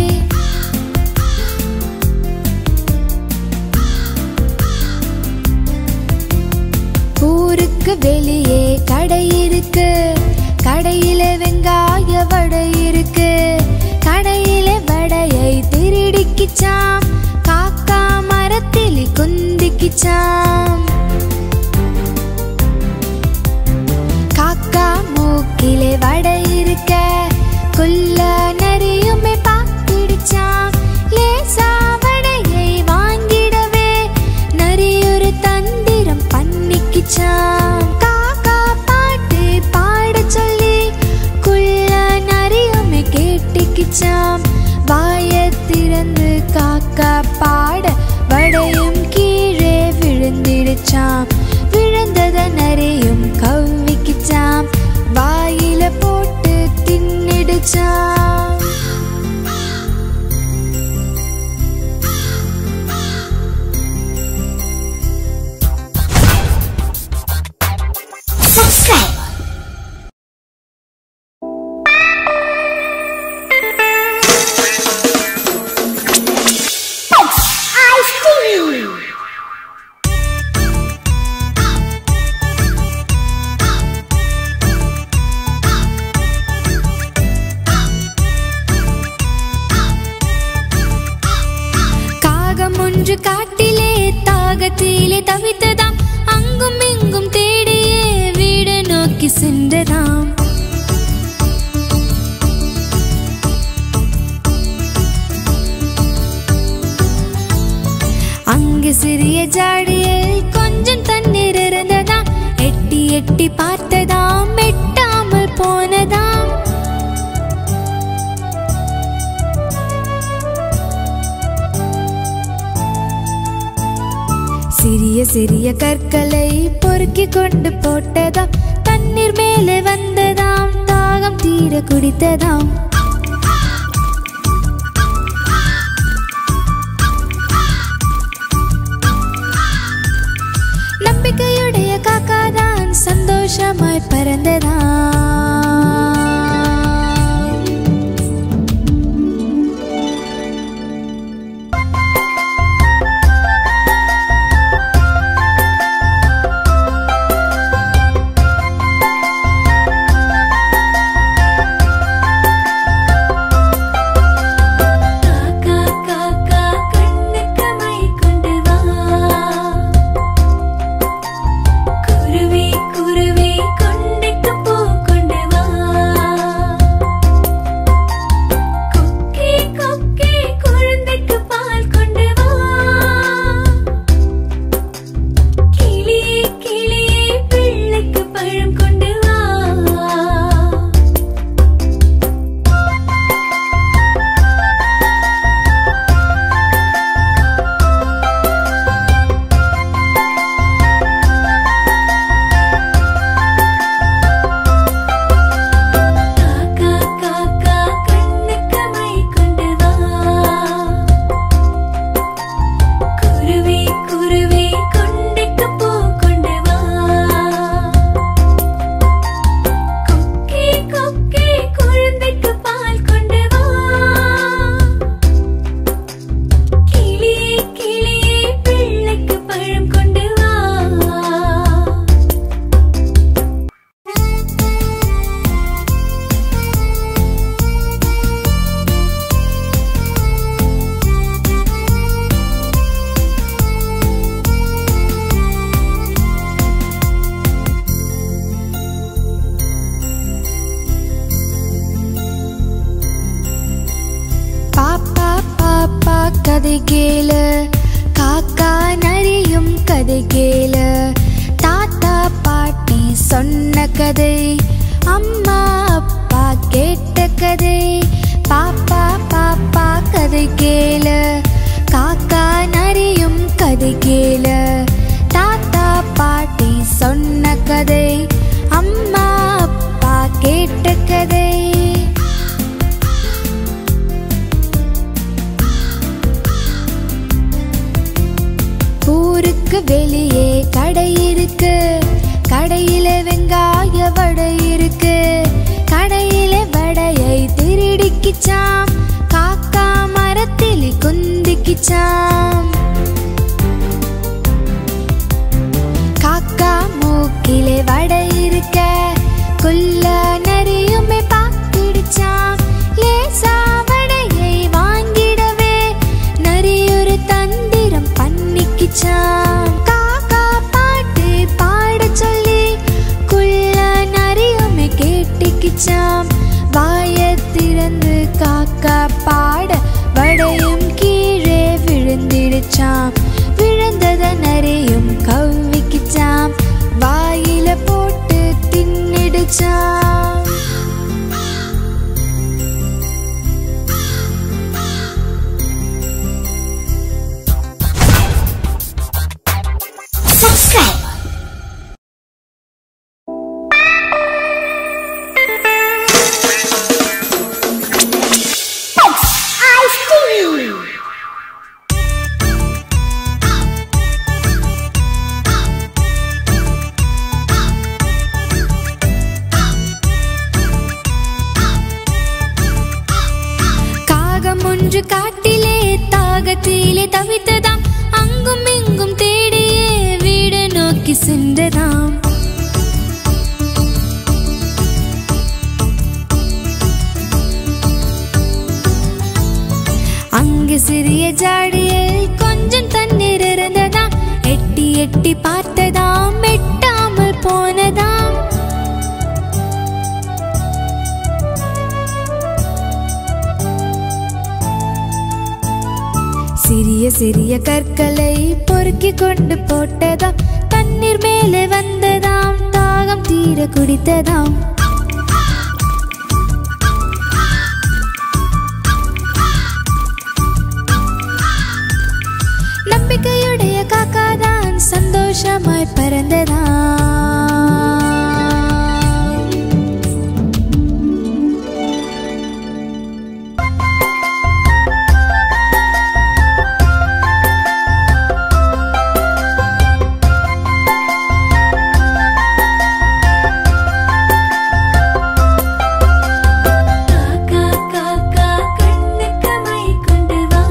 ஊருக்கு வெளியே கடை இருக்கு கடையில வெங்காய வடை இருக்கு கடையில வடையை திருடிக்கிச்சாம் காக்கா மரத்தில் குந்திக்கிச்சாம் காக்கா மூக்கிலே வடை இருக்க குள்ள நரியுமே பாத்திடுச்சாம் லேசா வடையை வாங்கிடவே நரி ஒரு தந்திரம் பண்ணிக்கிச்சாம் காக்கா பாட்டு பாடச் சொல்லி குள்ள நரியுமே கேட்டுக்கிச்சாம் வாயை திறந்து காக்கா பாட வடையும் கீழே விழுந்திடுச்சாம் விழுந்தத நரியும் கவ்விக்கிச்சாம் வாயில போட்டு தின்னிடுச்சாம் காகம் ஒன்று காட்டிலே தாகத்திலே தவித்ததாம் அங்கும் இங்கும் தேடியே வீடு நோக்கி சென்றதாம் அங்கு சிறிய ஜாடியில் கொஞ்சம் தண்ணீர் இருந்ததாம் எட்டி எட்டி பார்த்ததாம் எட்டாமல் போனதாம் சிறிய சிறிய கற்களை பொறுக்கி கொண்டு போட்டதாம் தண்ணீர் மேலே வந்ததாம் தாகம் தீர குடித்ததாம் நம்பிக்கையுடைய காக்காதான் சந்தோஷமாய் பறந்ததாம் காக்கா காக்கா கண்ணுக்கு மை கொண்டு வா குருவி குருவி கொண்டைக்கு பூ கொண்டு வா கொக்கே கொக்கே குழந்தைக்கு பால் கொண்டு வா கிளியே கிளியே பிள்ளைக்கு பழம் கொண்டு வா காக்கா காக்கா கண்ணுக்கு மை கொண்டு வா குருவி குருவி கொண்டைக்கு பூ கொண்டு வா கொக்கே கொக்கே குழந்தைக்கு பால் கொண்டு வா கிளியே கிளியே பிள்ளைக்கு பழம் கொண்டு வா பாப்பா பாப்பா கதை கேளு காக்கா நரியும் கதை கேளு தாத்தா பாட்டி சொன்ன கதை அம்மா அப்பா கேட்ட கதை பாப்பா பாப்பா கதை கேளு காக்கா நரியும் கதை கேளு தாத்தா பாட்டி சொன்ன கதை அம்மா அப்பா கேட்ட கதை ஊருக்கு வெளியே கடை இருக்கு கடையில வெங்காய வடை இருக்கு கடையில வடையை திருடிக்கிச்சாம் காக்கா மரத்தில் குந்திக்கிச்சாம் காக்கா மூக்கிலே வடை இருக்க குள்ள நரியுமே பார்த்துடுச்சாம் லேசா வடையை வாங்கிடவே நரியொரு தந்திரம் பண்ணிக்கிச்சாம் காக்கா பாட்டு பாட சொல்லி குள்ள நரியுமே கேட்டுக்கிச்சாம் வாயை திறந்து காக்கா பாட வடையும் கீழே விழுந்திடுச்சாம் விழுந்தத நரியும் கவ்விக்கிச்சாம் வாயில போட்டு தின்னிடுச்சாம் காகம் ஒன்று காட்டிலே தாகத்திலே தவித்ததாம் அங்கும் இங்கும் தேடியே வீடு நோக்கி சென்றதாம் அங்கு சிறிய ஜாடியில் கொஞ்சம் தண்ணீர் இருந்ததாம் எட்டி எட்டி பார்த்ததாம் எட்டாமல் போனதாம் சிறிய சிறிய கற்களை பொறுக்கி கொண்டு போட்டதாம் தண்ணீர் மேலே வந்ததாம் தாகம் தீர குடித்ததாம் நம்பிக்கையுடைய காக்காதான் சந்தோஷமாய் பறந்ததாம் காக்கா காக்கா கண்ணுக்கு மை கொண்டு வா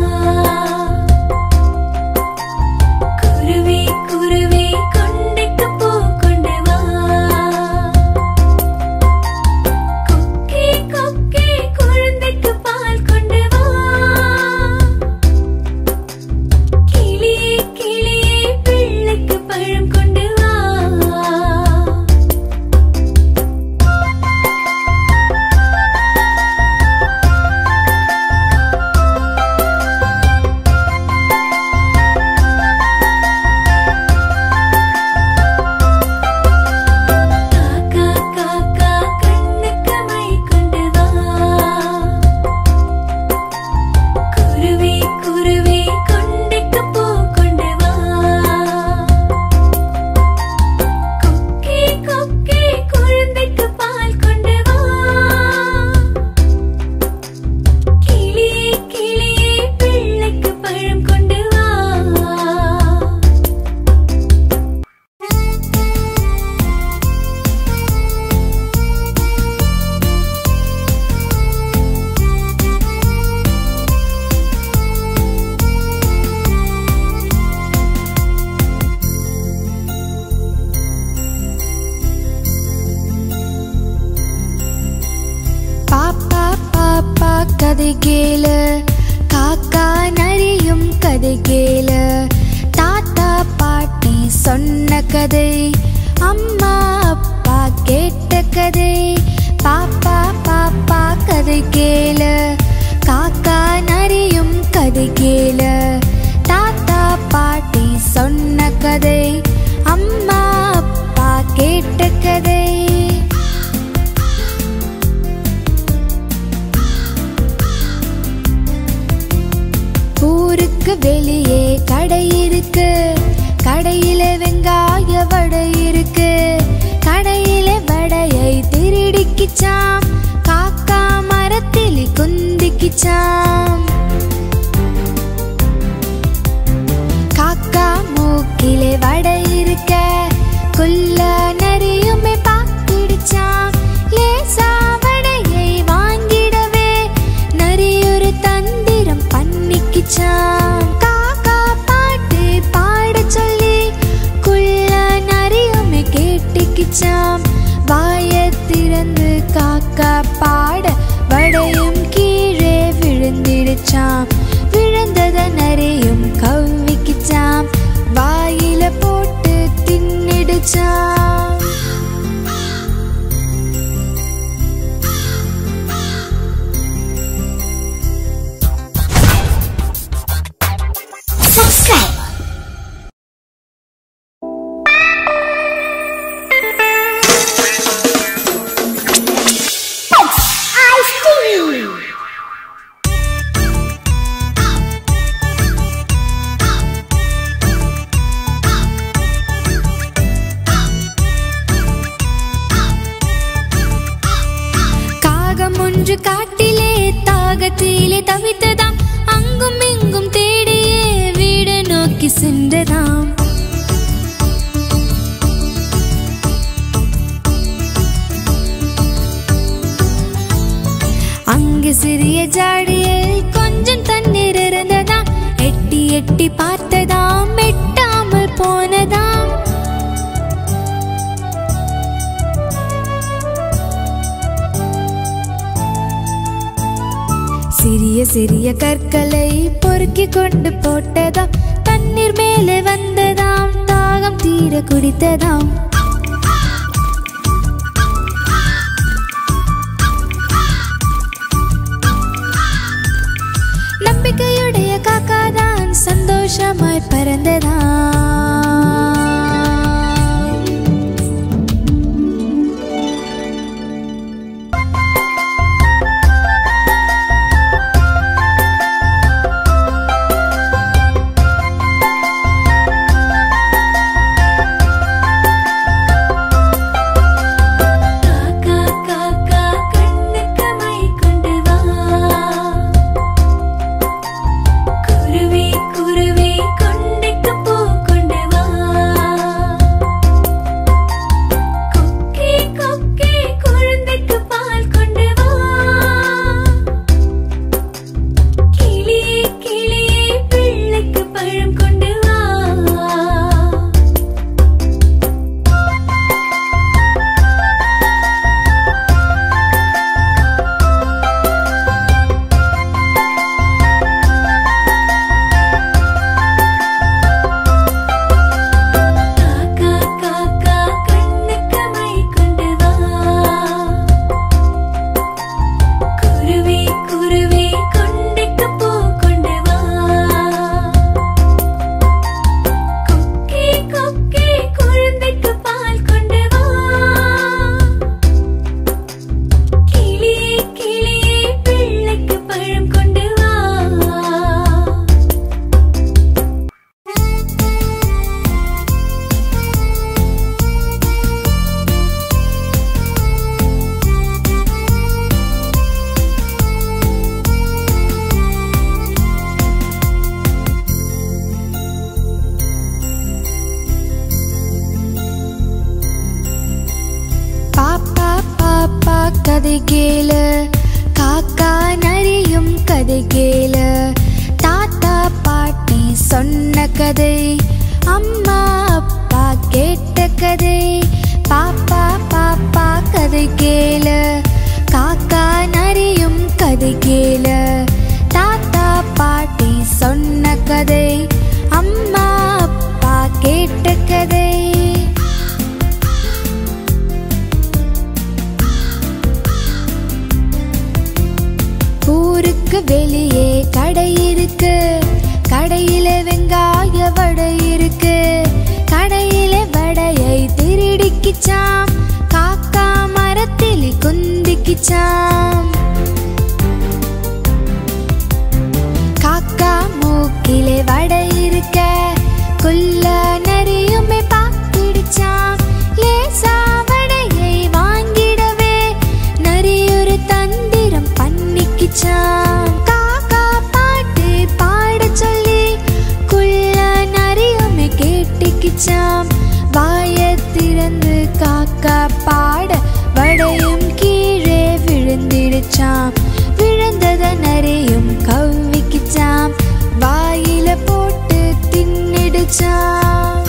குருவி குருவி கொண்டைக்கு பூ கொண்டு வா கொக்கே கொக்கே குழந்தைக்கு பால் கொண்டு வா கிளியே கிளியே பிள்ளைக்கு பழம் கொண்டு வா காக்கா காக்கா கண்ணுக்கு மை கொண்டு வா குருவி குருவி கொண்டைக்கு பூ கொண்டு வா கொக்கே கொக்கே குழந்தைக்கு பால் கொண்டு வா கிளியே கிளியே பிள்ளைக்கு பழம் கொண்டு வா பாப்பா பாப்பா கதை கேளு காக்கா நரியும் கதை கேளு தாத்தா பாட்டி சொன்ன கதை அம்மா அப்பா கேட்ட கதை பாப்பா பாப்பா கதை கேளு காக்கா நரியும் கதை கேளு தாத்தா பாட்டி சொன்ன கதை அம்மா அப்பா கேட்ட கதை ஊருக்கு வெளியே கடை இருக்கு கடையில வெங்காய வடை இருக்கு கடையில வடையை திருடிக்கிச்சாம் காக்கா மரத்தில் குந்திக்கிச்சாம் காக்கா மூக்கிலே வடை இருக்க குள்ள நரியுமே பாத்திடுச்சாம் லேசா வடையை வாங்கிடவே நரி ஒரு தந்திரம் பண்ணிக்கிச்சாம் காக்கா பாட்டு பாடச் சொல்லி குள்ள நரியுமே கேட்டுக்கிச்சாம் வாயை திறந்து காக்கா பாட வடையும் கீழே விழுந்திடுச்சாம் விழுந்தத நரியும் கவ்விக்கிச்சாம் வாயில போட்டு தின்னிடுச்சாம் காகம் ஒன்று காட்டிலே தாகத்திலே தவித்ததாம் அங்கும் இங்கும் தேடியே வீடு நோக்கி சென்றதாம் அங்கு சிறிய ஜாடியில் கொஞ்சம் தண்ணீர் இருந்ததாம் எட்டி எட்டி பார்த்ததாம் எட்டாமல் போனதாம் சிறிய சிறிய கற்களை பொறுக்கி கொண்டு போட்டதாம் தண்ணீர் மேலே வந்ததாம் தாகம் தீர குடித்ததாம் நம்பிக்கையுடைய காக்காதான் சந்தோஷமாய் பறந்ததாம் பழம் கொண்டு வா காக்கா காக்கா கண்ணுக்கு மை கொண்டு வா குருவி குருவி கொண்டைக்கு பூ கொண்டு வா கொக்கே கொக்கே குழந்தைக்கு பால் கொண்டு வா கிளியே கிளியே பிள்ளைக்கு பழம் கொண்டு வா பாப்பா பாப்பா கதை கேளு காக்கா நரியும் கதை கேளு தாத்தா பாட்டி சொன்ன கதை அம்மா அப்பா கேட்ட கதை பாப்பா பாப்பா கதை கேளு காக்கா நரியும் கதை கேளு தாத்தா பாட்டி சொன்ன கதை அம்மா அப்பா கேட்ட கதை ஊருக்கு வெளியே கடை இருக்கு கடையில வெங்காய வடை இருக்கு கடையில வடையை திருடிக்கிச்சாம் காக்கா மரத்தில் குந்திக்கிச்சாம் காக்கா மூக்கிலே வடை இருக்க குள்ள நரியுமே பார்த்துடுச்சாம் லேசா வடையை வாங்கிடவே நரி ஒரு தந்திரம் பண்ணிக்கிச்சாம் காக்கா பாட்டு பாட சொல்லி குள்ள நரியுமே கேட்டுக்கிச்சாம் வாயை திறந்து காக்கா பாட வடையும் கீழே விழுந்திடுச்சாம் விழுந்தத நரியும் கவ்விக்கிச்சாம் வாயில போட்டு தின்னிடுச்சாம்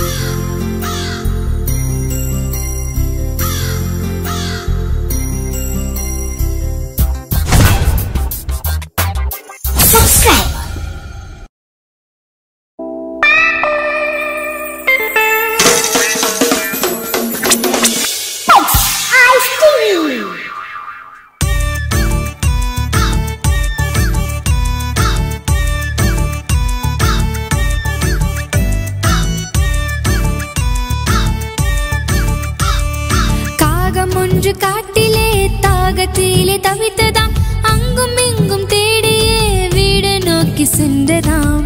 காகம் ஒன்று காட்டிலே தாகத்திலே தவித்ததாம் அங்கும் இங்கும் தேடியே வீடு நோக்கி சென்றதாம்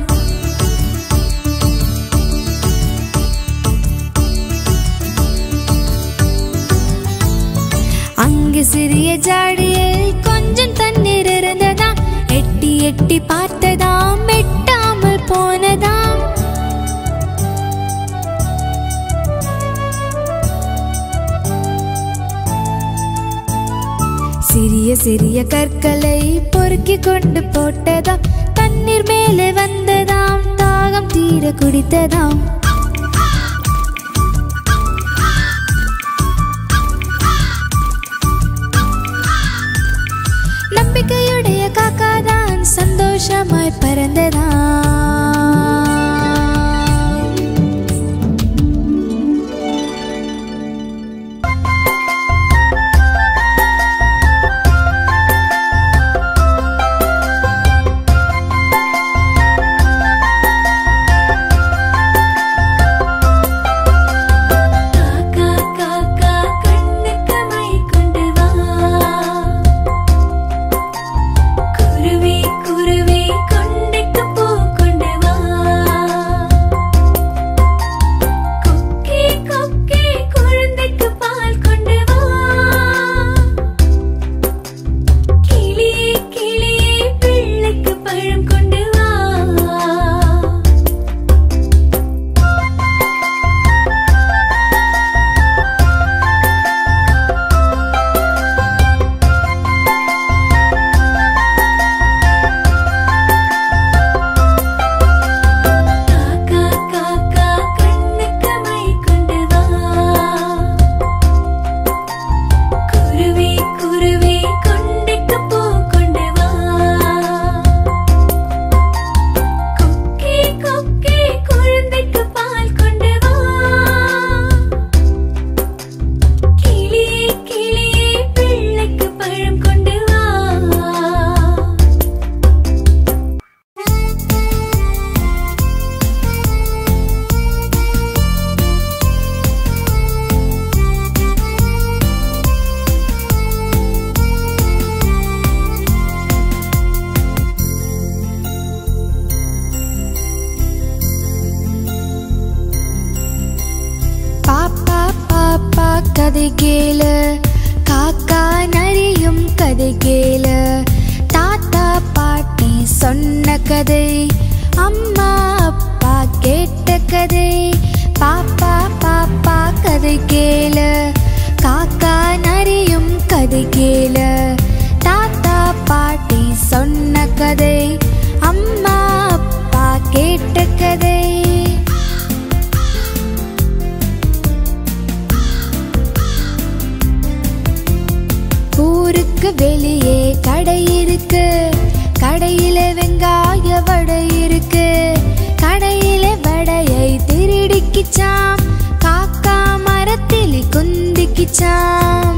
அங்கு சிறிய ஜாடியில் கொஞ்சம் தண்ணீர் இருந்ததாம் எட்டி எட்டி பார்த்ததாம் எட்டாமல் போனதாம் சிறிய சிறிய கற்களை பொறுக்கி கொண்டு போட்டதாம் தண்ணீர் மேலே வந்ததாம் தாகம் தீர குடித்ததாம் நம்பிக்கையுடைய காக்காதான் சந்தோஷமாய் பறந்ததாம் கதை கேளு காக்கா நரியும் கதை கேளு தாத்தா பாட்டி சொன்ன கதை அம்மா அப்பா கேட்ட கதை பாப்பா பாப்பா கதை கேளு காக்கா நரியும் கதை கேளு தாத்தா பாட்டி சொன்ன கதை அம்மா அப்பா கேட்ட கதை ஊருக்கு வெளியே கடை இருக்கு கடையில வெங்காய வடை இருக்கு கடையில வடையை திருடிக்கிச்சாம் காக்கா மரத்தில் குந்திக்கிச்சாம்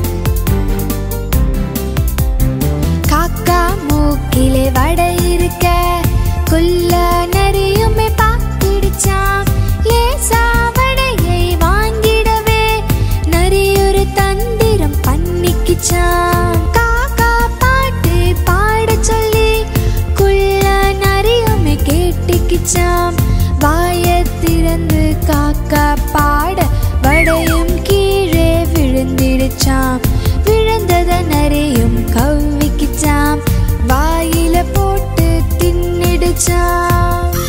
காக்கா மூக்கிலே வடை இருக்க குள்ள நரியுமே பார்த்துடுச்சாம் லேசா வடையை வாங்கிடவே நரி ஒரு தந்திரம் பண்ணிக்கிச்சாம் காக்கா பாட்டு பாட சொல்லி குள்ள நரியுமே கேட்டுக்கிச்சாம் வாய திறந்து காக்கா பாட வடையும் கீழே விழுந்திடுச்சாம் விழுந்தத நரியும் கவ்விக்கிச்சாம் வாயில போட்டு தின்னிடுச்சாம்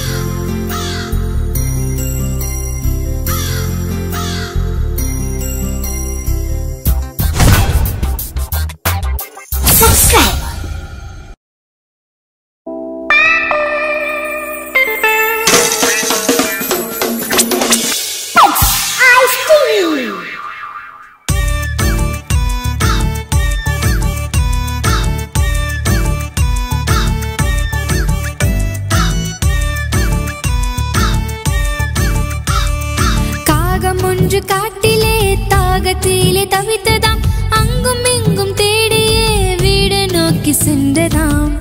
காகம் ஒன்று காட்டிலே தாகத்திலே தவித்ததாம் அங்கும் இங்கும் தேடியே வீடு நோக்கி சென்றதாம்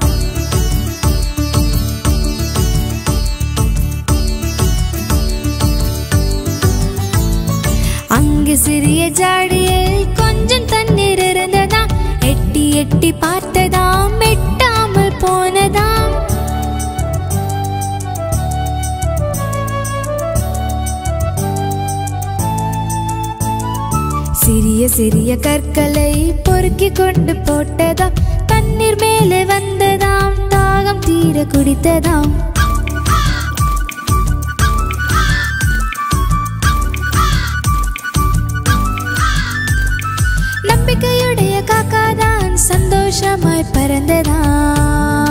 அங்கு சிறிய ஜாடியில் கொஞ்சம் தண்ணீர் இருந்ததாம் எட்டி எட்டி பார்த்ததாம் எட்டாமல் போனதாம் சிறிய சிறிய கற்களை பொறுக்கி கொண்டு போட்டதாம் தண்ணீர் மேலே வந்ததாம் தாகம் தீர குடித்ததாம் நம்பிக்கையுடைய காக்காதான் சந்தோஷமாய் பறந்ததாம்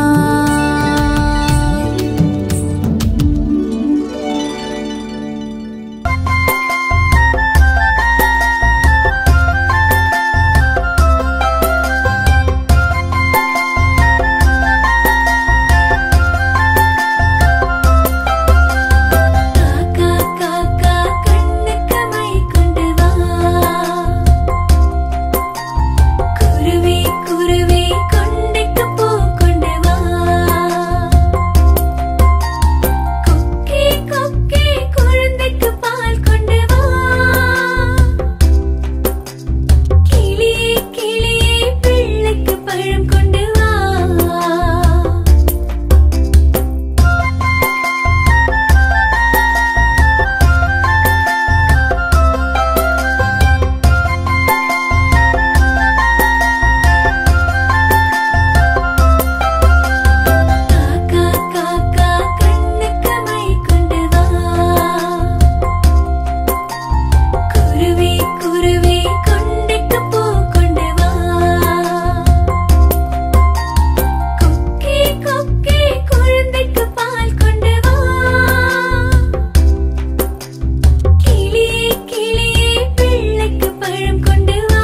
காக்கா காக்கா கண்ணுக்கு மை கொண்டு வா குருவி குருவி கொண்டைக்கு பூ கொண்டு வா கொக்கே கொக்கே குழந்தைக்கு பால் கொண்டு வா கிளியே கிளியே பிள்ளைக்கு பழம் கொண்டு வா காக்கா காக்கா கண்ணுக்கு மை கொண்டு வா குருவி குருவி கொண்டைக்கு பூ கொண்டு வா கொக்கே கொக்கே குழந்தைக்கு பால் கொண்டு வா கிளியே கிளியே பிள்ளைக்கு பழம் கொண்டு வா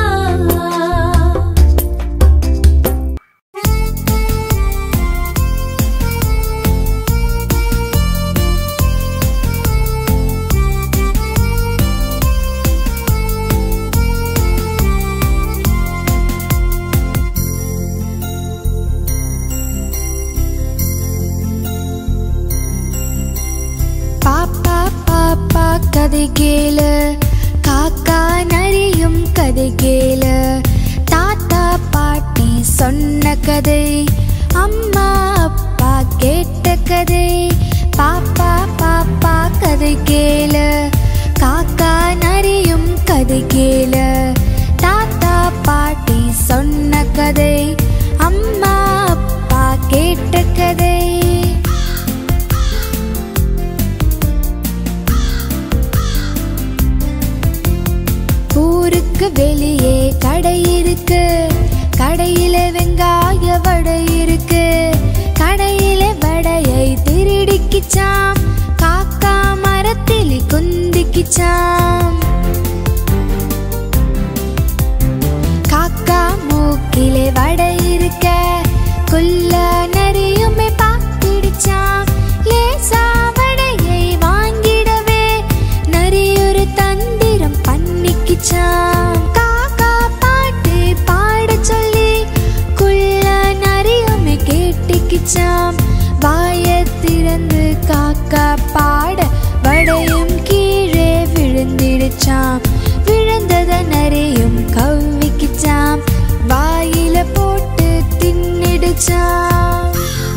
பாப்பா பாப்பா கதை கேளு காக்கா நரியும் கதை கேளு தாத்தா பாட்டி சொன்ன கதை அம்மா அப்பா கேட்ட கதை பாப்பா பாப்பா கதை கேளு காக்கா நரியும் கதை கதை கேள தாத்தா பாட்டி சொன்ன கதை அம்மா அப்பா கேட்ட கதை ஊருக்கு வெளியே கடை இருக்கு கடையில வெங்காய வடை இருக்கு கடையில வடையை திருடிக்கிச்சாம் காக்கா மரத்தில் குந்திக்கிச்சாம் காக்கா மூக்கிலே வடை இருக்க குள்ள நரியுமே பார்த்திடுச்சாம் லேசா வடையை வாங்கிடவே நரி ஒரு தந்திரம் பண்ணிக்கிச்சாம் காக்கா பாட்டு பாட சொல்லி குள்ள நரியுமே கேட்டுக்கிச்சாம் வாய திறந்து காக்கா பாட வடையும் கீழே விழுந்திடுச்சாம் விழுந்தத நரியும் கவ்விக்கிச்சாம் வாயில போட்டு தின்னிடுச்சாம்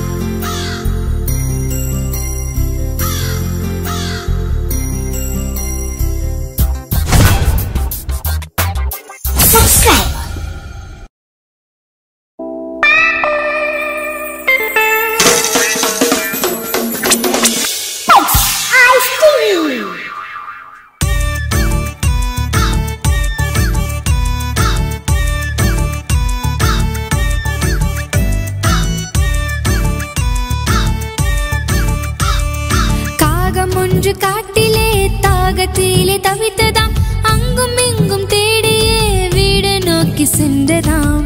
காகம் ஒன்று காட்டிலே தாகத்திலே தவித்ததாம் அங்கும் இங்கும் தேடியே வீடு நோக்கி சென்றதாம்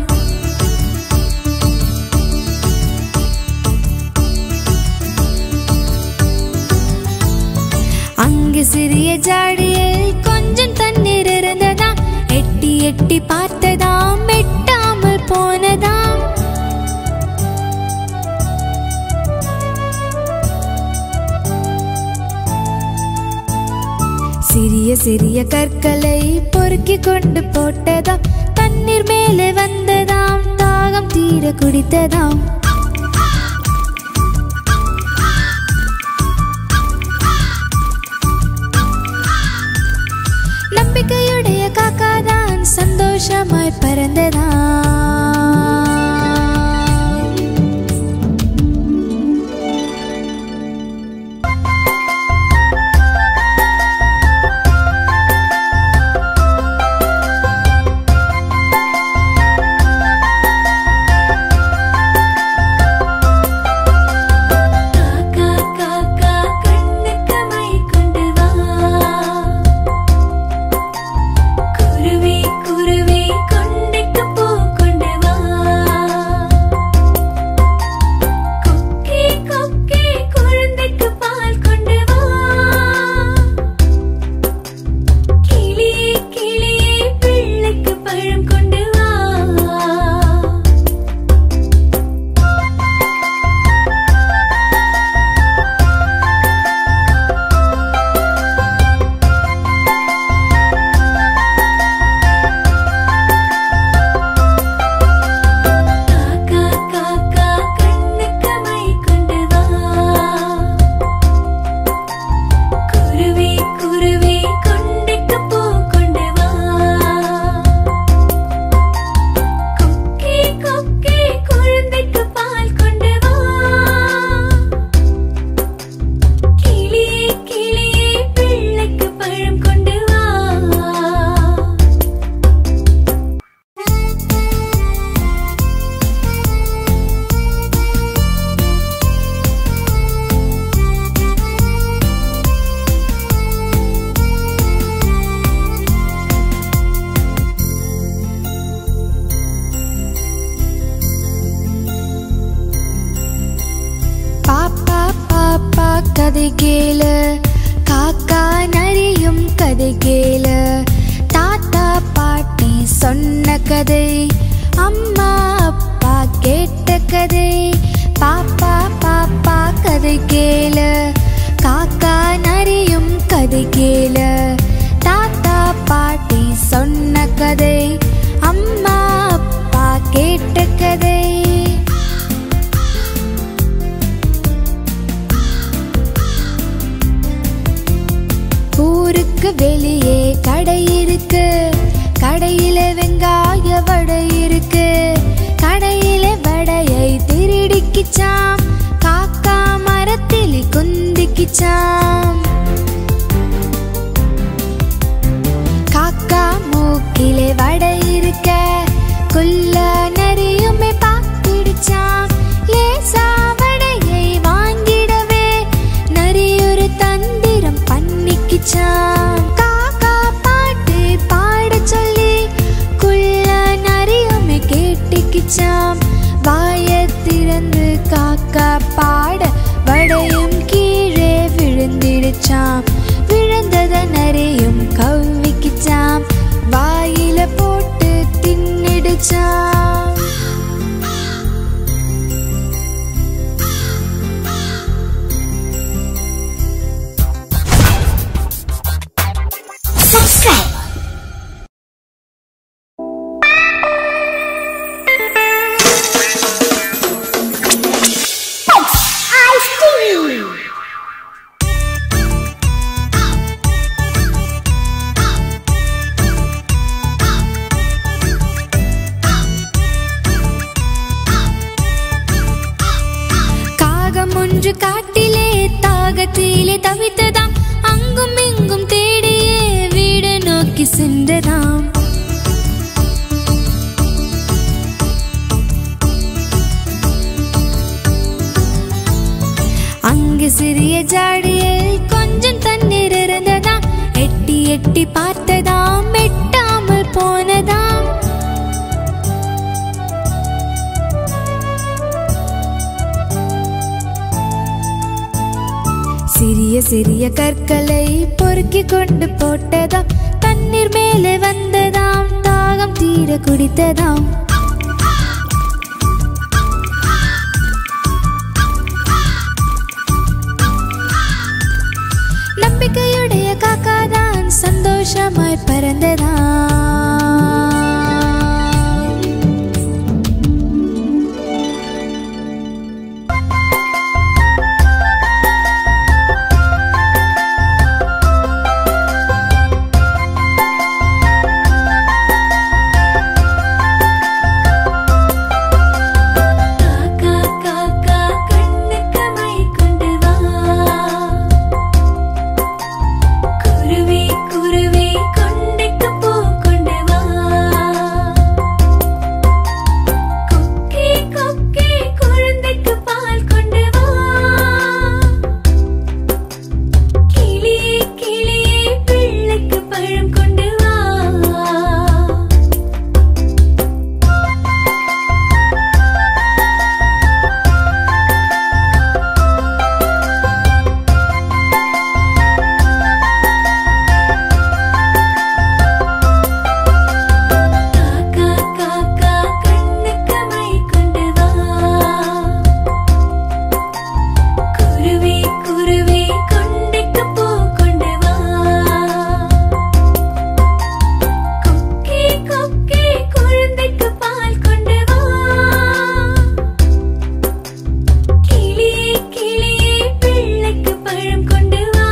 அங்கு சிறிய ஜாடியில் கொஞ்சம் தண்ணீர் இருந்ததாம் எட்டி எட்டி பார்த்ததாம் எட்டாமல் போனதாம் சிறிய சிறிய கற்களை பொறுக்கி கொண்டு போட்டதாம் தண்ணீர் மேலே வந்ததாம் தாகம் தீர குடித்ததாம் நம்பிக்கையுடைய காக்காதான் சந்தோஷமாய் பறந்ததாம் காக்கா காக்கா கண்ணுக்கு மை கொண்டு வா குருவி குருவி கொண்டைக்கு பூ கொண்டு வா கொக்கே கொக்கே குழந்தைக்கு பால் கொண்டு வா கிளியே கிளியே பிள்ளைக்கு பழம் கொண்டு வா காக்கா காக்கா கண்ணுக்கு மை கொண்டு வா குருவி குருவி கொண்டைக்கு பூ கொண்டு வா கொக்கே கொக்கே குழந்தைக்கு பால் கொண்டு வா கிளியே கிளியே பிள்ளைக்கு பழம் கொண்டு வா பாப்பா பாப்பா கதை கேளு காக்கா நரியும் கதை கேளு தாத்தா பாட்டி சொன்ன கதை அம்மா அப்பா கேட்ட கதை பாப்பா பாப்பா கதை கேளு காக்கா நரியும் கதை கேளு தாத்தா பாட்டி சொன்ன கதை அம்மா அப்பா கேட்ட கதை ஊருக்கு ஊருக்கு வெளியே கடை இருக்கு கடையில வெங்காய வடை இருக்கு கடையில வடையை திருடிக்கிச்சாம் காக்கா மரத்தில் குந்திக்கிச்சாம் காக்கா மூக்கிலே வடை இருக்க குள்ள நரியுமே பார்த்திடுச்சாம் லேசா வடையை வாங்கிடவே நரி ஒரு தந்திரம் பண்ணிக்கிச்சாம் காக்கா பாட்டு பாட சொல்லி குள்ள நரியுமே கேட்டுக்கிச்சாம் வாயத் திறந்து காக்கா பாட வடையும் கீழே விழுந்திடுச்சாம் விழுந்தத நரியும் கவ்விக்கிச்சாம் வாயில போட்டு தின்னிடுச்சாம் காகம் ஒன்று காட்டிலே தாகத்திலே தவித்ததாம் அங்கும் இங்கும் தேடியே வீடு நோக்கி சென்றதாம் அங்கு சிறிய ஜாடியில் கொஞ்சம் தண்ணீர் இருந்ததாம் எட்டி எட்டி பார்த்ததாம் எட்டாமல் போனதாம் சிறிய சிறிய கற்களை பொறுக்கி கொண்டு போட்டதாம் தண்ணீர் மேலே வந்ததாம் தாகம் தீர குடித்ததாம் நம்பிக்கையுடைய காக்காதான் சந்தோஷமாய் பறந்ததாம் காக்கா காக்கா கண்ணுக்கு மை கொண்டு வா குருவி குருவி கொண்டைக்கு பூ கொண்டு வா கொக்கே கொக்கே குழந்தைக்கு பால் கொண்டு வா கிளியே கிளியே பிள்ளைக்கு பழம் கொண்டு வா காக்கா காக்கா கண்ணுக்கு மை கொண்டு வா குருவி குருவி கொண்டைக்கு பூ கொண்டு வா கொக்கே கொக்கே குழந்தைக்கு பால் கொண்டு வா கிளியே கிளியே பிள்ளைக்கு பழம் கொண்டு வா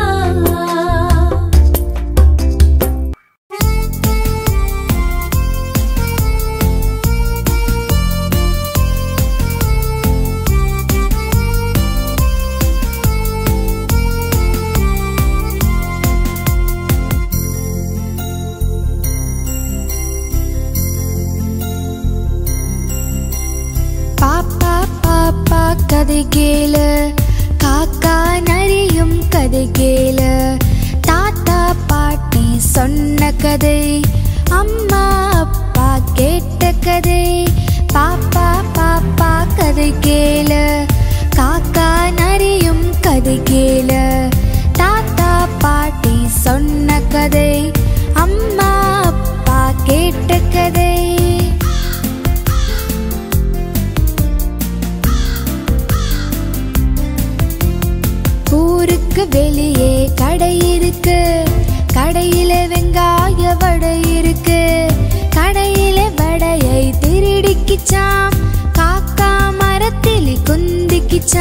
பாப்பா பாப்பா கதை கேளு காக்கா நரியும் கதை கேளு தாத்தா பாட்டி சொன்ன கதை அம்மா அப்பா கேட்ட கதை பாப்பா பாப்பா கதை கேளு காக்கா நரியும் கதை கேளு தாத்தா பாட்டி சொன்ன கதை அம்மா அப்பா கேட்ட கதை ஊருக்கு வெளியே கடை இருக்கு கடையில வெங்காய வடை இருக்கு கடையில வடையை திருடிக்கிச்சாம் காக்கா மரத்தில்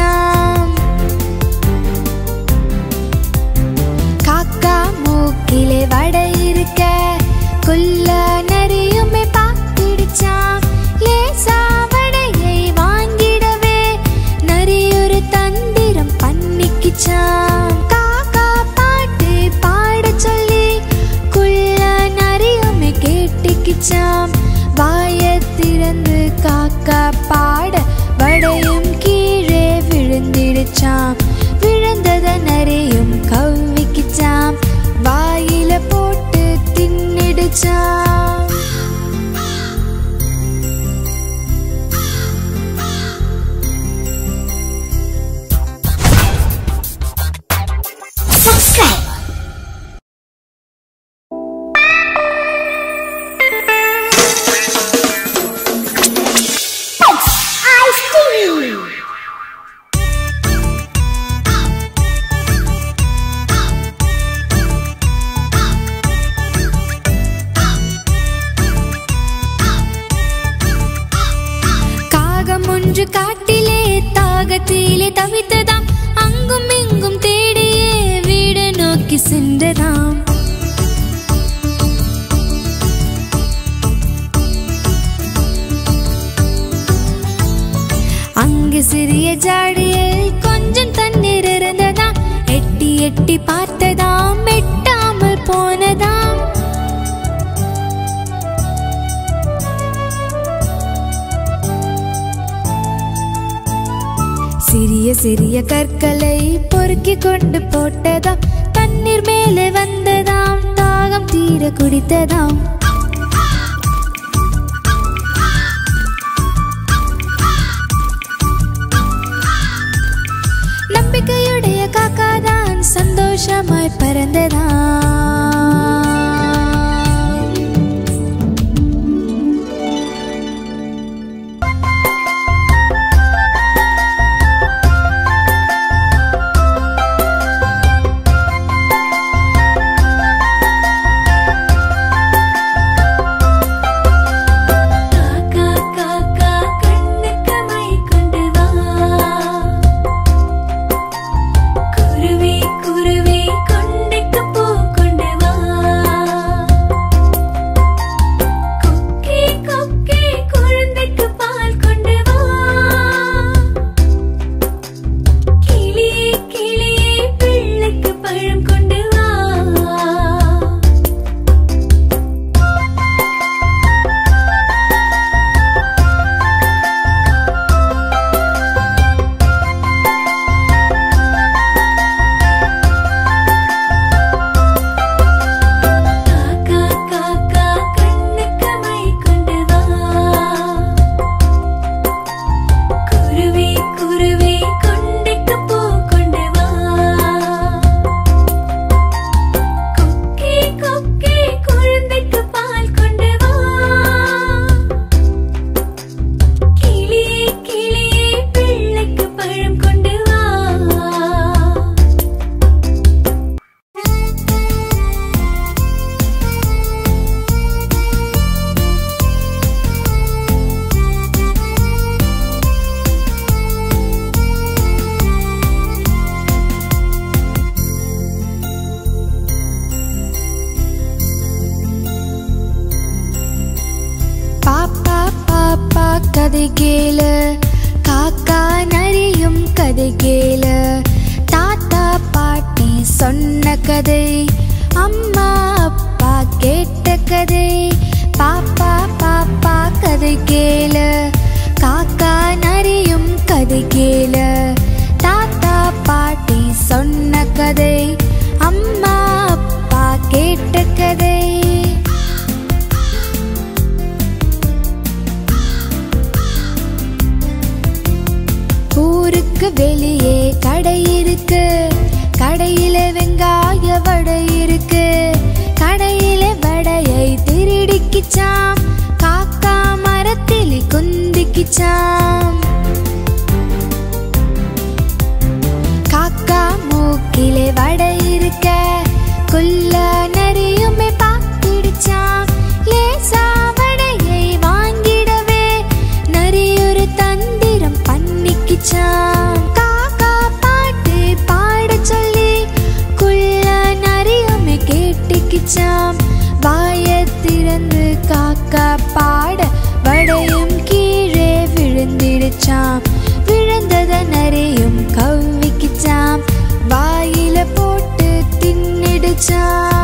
குந்திக்கிச்சாம் காக்கா மூக்கிலே வடை இருக்க குள்ள நரியுமே பாத்திடுச்சாம் லேசா வடையை வாங்கிடவே நரி ஒரு தந்திரம் பண்ணிக்கிச்சாம் காக்கா பாட்டு பாடச் சொல்லி குள்ள நரியுமே கேட்டுக்கிச்சாம் வாயத் திறந்து காக்கா பாட வடையும் கீழே விழுந்திடுச்சாம் விழுந்தத நரியும் கவ்விக்கிச்சாம் வாயில போட்டு தின்னிடுச்சாம் காகம் ஒன்று காட்டிலே தாகத்திலே தவித்ததாம் அங்கும் இங்கும் தேடியே வீடு நோக்கி சென்றதாம் அங்கு சிறிய ஜாடியில் கொஞ்சம் தண்ணீர் இருந்ததாம் எட்டி எட்டி பார்த்ததாம் எட்டாமல் போனதாம் சிறிய சிறிய கற்களை பொறுக்கி கொண்டு போட்டதாம் தண்ணீர் மேலே வந்ததாம் தாகம் தீர குடித்ததாம் நம்பிக்கையுடைய காக்காதான் சந்தோஷமாய் பறந்ததாம் காக்கா காக்கா கண்ணுக்கு மை கொண்டு வா குருவி குருவி கொண்டைக்கு பூ கொண்டு வா கொக்கே கொக்கே குழந்தைக்கு பால் கொண்டு வா கிளியே கிளியே பிள்ளைக்கு பழம் கொண்டு வா காக்கா காக்கா கண்ணுக்கு மை கொண்டு வா குருவி குருவி கொண்டைக்கு பூ கொண்டு வா கொக்கே கொக்கே குழந்தைக்கு பால் கொண்டு வா கிளியே கிளியே பிள்ளைக்கு பழம் கொண்டு வா பாப்பா பாப்பா கதை கேளு காக்கா நரியும் கதை கேளு தாத்தா பாட்டி சொன்ன கதை அம்மா அப்பா கேட்ட கதை பாப்பா பாப்பா கதை கேளு காக்கா நரியும் கதை கேளு தாத்தா பாட்டி சொன்ன கதை அம்மா அப்பா கேட்ட கதை ஊருக்கு வெளியே கடை இருக்கு கடையில வெங்காய வடை இருக்கு கடையில வடையை திருடிக்கிச்சாம் காக்கா மரத்தில் குந்திக்கிச்சாம் காக்கா மூக்கிலே வடை தின்னுடுச்சாம் வாயத் திறந்து காக்கா பாட வடையும் கீழே விழுந்திடுச்சாம் விழுந்தத நரையும் கவ்விக்கிச்சாம் வாயில போட்டு தின்னுடுச்சாம்